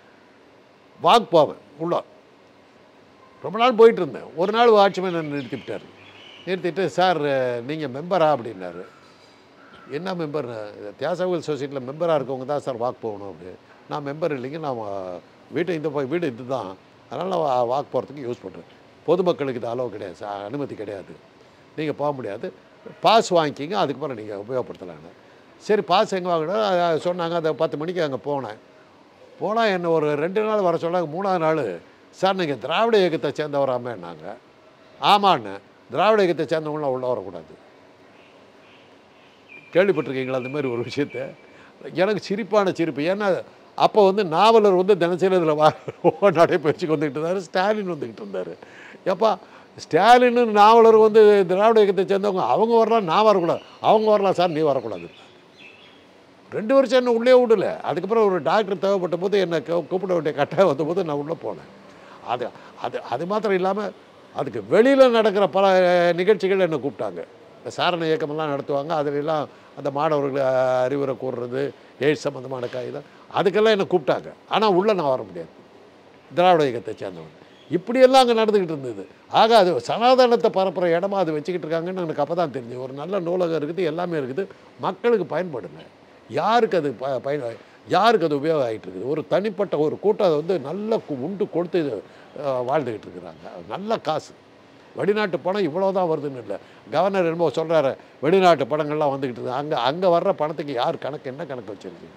வாக் போவேன் உள்ள ரொம்ப நாள் போயிட்டு இருந்தேன் ஒரு நாள் வாட்ச்மேன் என்னை நிறுத்திவிட்டார் நிறுத்திட்டு சார் நீங்கள் மெம்பரா அப்படின்னாரு என்ன மெம்பர் தியாசகல் சொசைட்டியில் மெம்பராக இருக்கவங்க தான் சார் வாக் போகணும் அப்படி நான் மெம்பர் இல்லைங்க நான் வா- வீட்டு இந்த ப- வீடு இது தான் அதனால் நான் வா- வாக் போகிறதுக்கு யூஸ் பண்ணுறேன் பொதுமக்களுக்கு இது அளவு கிடையாது சார் அனுமதி கிடையாது நீங்கள் போக முடியாது பாஸ் வாங்கிக்கிங்க அதுக்கப்புறம் நீங்கள் உபயோகப்படுத்தலான்னு சரி பாஸ் எங்கே வாங்கினா சொன்னாங்க அதை பத்து மணிக்கு அங்கே போனேன் போனால் என்ன ஒரு ரெண்டு நாள் வர சொன்னாங்க மூணாவது நாள் சார் நீங்கள் திராவிட இயக்கத்தை சேர்ந்தவராமேன்னாங்க ஆமான்னு திராவிட இயக்கத்தை சேர்ந்தவங்களாம் உள்ளே வரக்கூடாது கேள்விப்பட்டிருக்கீங்களா அந்த மாதிரி ஒரு விஷயத்த எனக்கு சிரிப்பான சிரிப்பு ஏன்னா அப்போ வந்து நாவலர் வந்து தினசரி இதில் வா நடைபயிற்சிக்கு வந்துக்கிட்டு இருந்தார் ஸ்டாலின் வந்துக்கிட்டு இருந்தார் ஏப்பா ஸ்டாலின் நாவலர் வந்து திராவிட இயக்கத்தை சேர்ந்தவங்க அவங்க வரலாம் நான் வரக்கூடாது அவங்க வரலாம் சார் நீ வரக்கூடாது ரெண்டு வருஷம் என்ன உள்ளே விடல அதுக்கப்புறம் ஒரு டாக்டர் தேவைப்பட்ட போது என்னை கூ- கூப்பிட வேண்டிய கட்டாயம் வந்தபோது நான் உள்ளே போனேன் அது அது அது மாத்திரம் இல்லாமல் அதுக்கு வெளியில் நடக்கிற பல அஹ், நிகழ்ச்சிகள் என்னை கூப்பிட்டாங்க இந்த சாரண இயக்கமெல்லாம் நடத்துவாங்க அதிலெல்லாம் அந்த மாணவர்களை அறிவுரை கூறுறது எய்ட்ஸ் சம்மந்தமான காகிதம் அதுக்கெல்லாம் என்னை கூப்பிட்டாங்க ஆனால் உள்ளே நான் வர முடியாது திராவிட இயக்கத்தை சேர்ந்தவன் இப்படியெல்லாம் அங்கே நடந்துக்கிட்டு இருந்தது ஆக அது சனாதனத்தை பரப்புகிற இடமா அது வச்சுக்கிட்டு இருக்காங்கன்னு எனக்கு அப்போ தான் தெரிஞ்சு ஒரு நல்ல நூலகம் இருக்குது எல்லாமே இருக்குது மக்களுக்கு பயன்படுங்க யாருக்கு அது ப பயன் யாருக்கு அது உபயோகம் ஆகிட்டு இருக்குது ஒரு தனிப்பட்ட ஒரு கூட்டம் அதை வந்து நல்ல கு- உண்டு கொடுத்து அஹ், வாழ்ந்துக்கிட்டு இருக்கிறாங்க நல்ல காசு வெளிநாட்டு பணம் இவ்வளோ தான் வருதுன்னு இல்லை கவர்னர் என்னமோ சொல்கிறாரு வெளிநாட்டு பணங்கள்லாம் வந்துக்கிட்டு இருக்குது அங்கே அங்கே வர்ற பணத்துக்கு யார் கணக்கு என்ன கணக்கு வச்சுருக்கீங்க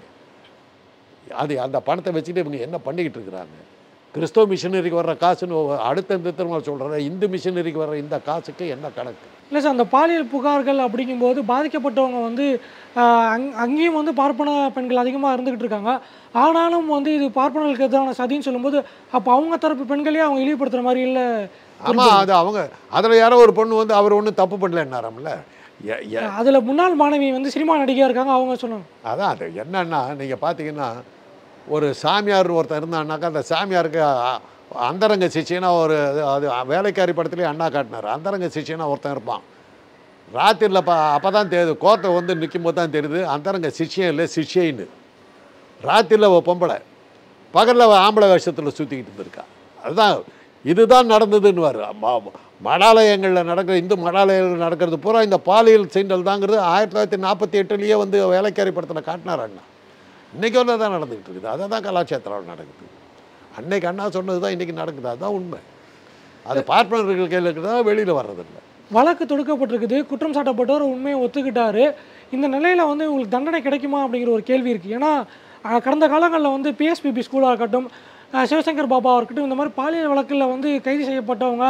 அது அந்த பணத்தை வச்சுட்டு இவங்க என்ன பண்ணிக்கிட்டு இருக்கிறாங்க கிறிஸ்தவ மிஷினரிக்கு வர்ற காசுன்னு ஒவ்வொரு- அடுத்த திருத்தமாக சொல்கிறேன் இந்து மிஷினரிக்கு வர்ற இந்த காசுக்கு என்ன கணக்கு இல்லை சார் அந்த பாலியல் புகார்கள் அப்படிங்கும்போது பாதிக்கப்பட்டவங்க வந்து ஆஹ், அங் அங்கேயும் வந்து பார்ப்பன பெண்கள் அதிகமாக இருந்துக்கிட்டு இருக்காங்க ஆனாலும் வந்து இது பார்ப்பனர்களுக்கு எதிரான சதின்னு சொல்லும்போது அப்போ அவங்க தரப்பு பெண்களையே அவங்க இழிவுபடுத்துகிற மாதிரி இல்லை ஆமாம் அது அவங்க அதில் யாரோ ஒரு பொண்ணு வந்து அவர் ஒன்றும் தப்பு பண்ணலன்னாராம்ல எ- எ- அதில் முன்னாள் மாணவி வந்து சினிமா நடிகையாக இருக்காங்க அவங்க சொன்னாங்க அதான் அது என்னன்னா நீங்கள் பார்த்தீங்கன்னா ஒரு சாமியார் ஒருத்தன் இருந்தான்னாக்கா அந்த சாமியாருக்கு அ- அந்தரங்க சிஷியனா ஒரு அது வேலைக்காரி படத்துலேயே அண்ணா காட்டினார் அந்தரங்க சிஷியனா ஒருத்தன் இருப்பான் ராத்திரியில் ப அப்போ தான் தெரியுது கோர்ட்டை வந்து நிற்கும் போது தான் தெரியுது அந்தரங்க சிஷ்யம் இல்லை சிஷ்யின்னு ராத்திரியில் அவள் பொம்பளை பகலில் அவள் ஆம்பளை வேஷத்தில் சுற்றிக்கிட்டு இருந்திருக்கா அதுதான் இதுதான் நடந்ததுன்னு மடாலயங்களில் நடக்கிற இந்து மடாலயங்கள் நடக்கிறது பூரா இந்த பாலியல் சீண்டல் தாங்கிறது ஆயிரத்தி தொள்ளாயிரத்தி நாற்பத்தி எட்டுலேயே வந்து வேலைக்காரி படத்தில் காட்டினார் அண்ணா இன்றைக்கி வந்து தான் நடந்துக்கிட்டு இருக்குது அதை தான் கலாச்சாரத்தில் நடக்குது அன்னைக்கு அண்ணா சொன்னது தான் இன்றைக்கி நடக்குது அதுதான் உண்மை அது பார்ப்பனர்கள் கையில் இருக்கிறதா வெளியில் வர்றதில்லை வழக்கு தொடுக்கப்பட்டிருக்குது குற்றம் சாட்டப்பட்டவர் உண்மையை ஒத்துக்கிட்டாரு இந்த நிலையில் வந்து உங்களுக்கு தண்டனை கிடைக்குமா அப்படிங்கிற ஒரு கேள்வி இருக்குது ஏன்னா அஹ், கடந்த காலங்களில் வந்து பிஎஸ்பிபி ஸ்கூலாக இருக்கட்டும் அஹ், சிவசங்கர் பாபா இருக்கட்டும் இந்த மாதிரி பாலியல் வழக்கில் வந்து கைது செய்யப்பட்டவங்க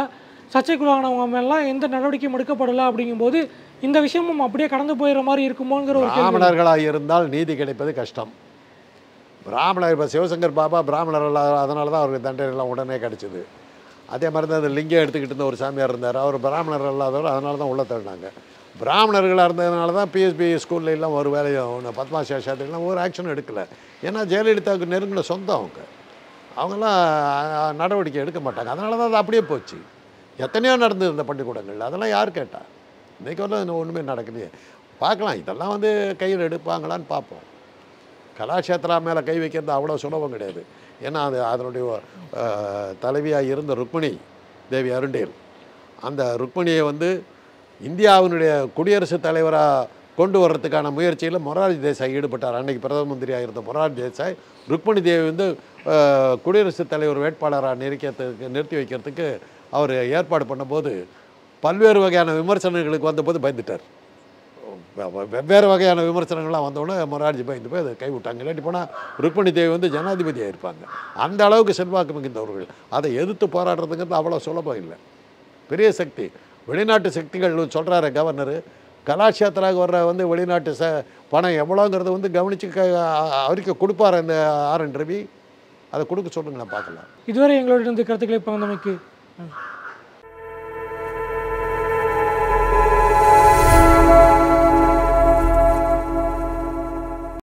சர்ச்சைக்குள்ளானவங்க மேலாம் எந்த நடவடிக்கையும் எடுக்கப்படலை அப்படிங்கும்போது இந்த விஷயமும் அப்படியே கடந்து போயிடுற மாதிரி இருக்குமோங்கிற ஒரு கேள்வி பிராமணர்களாக இருந்தால் நீதி கிடைப்பது கஷ்டம் பிராமணர் இப்போ சிவசங்கர் பாபா பிராமணர் அல்லாத அதனால தான் அவருக்கு தண்டனைலாம் உடனே கிடச்சிது அதே மாதிரி தான் அந்த லிங்கம் எடுத்துக்கிட்டு இருந்த ஒரு சாமியார் இருந்தார் அவர் பிராமணர் அல்லாதவர் அதனால தான் உள்ள தள்ளினாங்க பிராமணர்களாக இருந்ததுனால தான் பிஎஸ்பி ஸ்கூல்ல எல்லாம் ஒரு வேலையும் ஒன்று பத்மா சேஷாத்திரிலாம் ஒரு ஆக்ஷன் எடுக்கல ஏன்னா ஜெயலலிதாவுக்கு நெருங்கின சொந்தம் அவங்க அவங்கெல்லாம் அஹ், நடவடிக்கை எடுக்க மாட்டாங்க அதனால தான் அது அப்படியே போச்சு எத்தனையோ நடந்தது இந்த பள்ளிக்கூடங்கள் அதெல்லாம் யார் கேட்டா இன்றைக்கி வந்து ஒன்றுமே நடக்கலையே பார்க்கலாம் இதெல்லாம் வந்து கையில் எடுப்பாங்களான்னு பார்ப்போம் கலாஷேத்ரா மேலே கை வைக்கிறது அவ்வளோ சுலபம் கிடையாது ஏன்னா அது அதனுடைய தலைவியாக இருந்த ருக்மிணி தேவி அருண்டேல் அந்த ருக்மிணியை வந்து இந்தியாவினுடைய குடியரசுத் தலைவராக கொண்டு வர்றதுக்கான முயற்சியில் மொரார்ஜி தேசாய் ஈடுபட்டார் அன்னைக்கு பிரதம மந்திரியாக இருந்த மொரார்ஜி தேசாய் ருக்மிணி தேவி வந்து அஹ், குடியரசுத் தலைவர் வேட்பாளராக நிறுக்கிறதுக்கு நிறுத்தி வைக்கிறதுக்கு அவர் ஏற்பாடு பண்ணும்போது பல்வேறு வகையான விமர்சனங்களுக்கு வந்தபோது பயந்துட்டார் வெ- வெ- வெவ்வேறு வகையான விமர்சனங்கள்லாம் வந்தோடனே மொரார்ஜி பயந்து போய் அதை கைவிட்டாங்க இல்லாட்டி போனால் ருக்மணி தேவி வந்து ஜனாதிபதியாக இருப்பாங்க அந்த அளவுக்கு செல்வாக்கு மிகுந்தவர்கள் அதை எதிர்த்து போராடுறதுங்கிறது அவ்வளோ சுலபம் இல்லை பெரிய சக்தி வெளிநாட்டு சக்திகள் சொல்கிறாரு கவர்னர் கலாட்சேத்திராவுக்கு வர்ற வந்து வெளிநாட்டு ச பணம் எவ்வளோங்கிறத வந்து கவனித்து க அவருக்கு கொடுப்பார் இந்த ஆர் என் ரவி அதை கொடுக்க சொல்லுங்க நான் பார்க்கலாம் இதுவரை எங்களோட இருந்து கருத்துக்களை பகிர்ந்தமைக்கு நன்றி.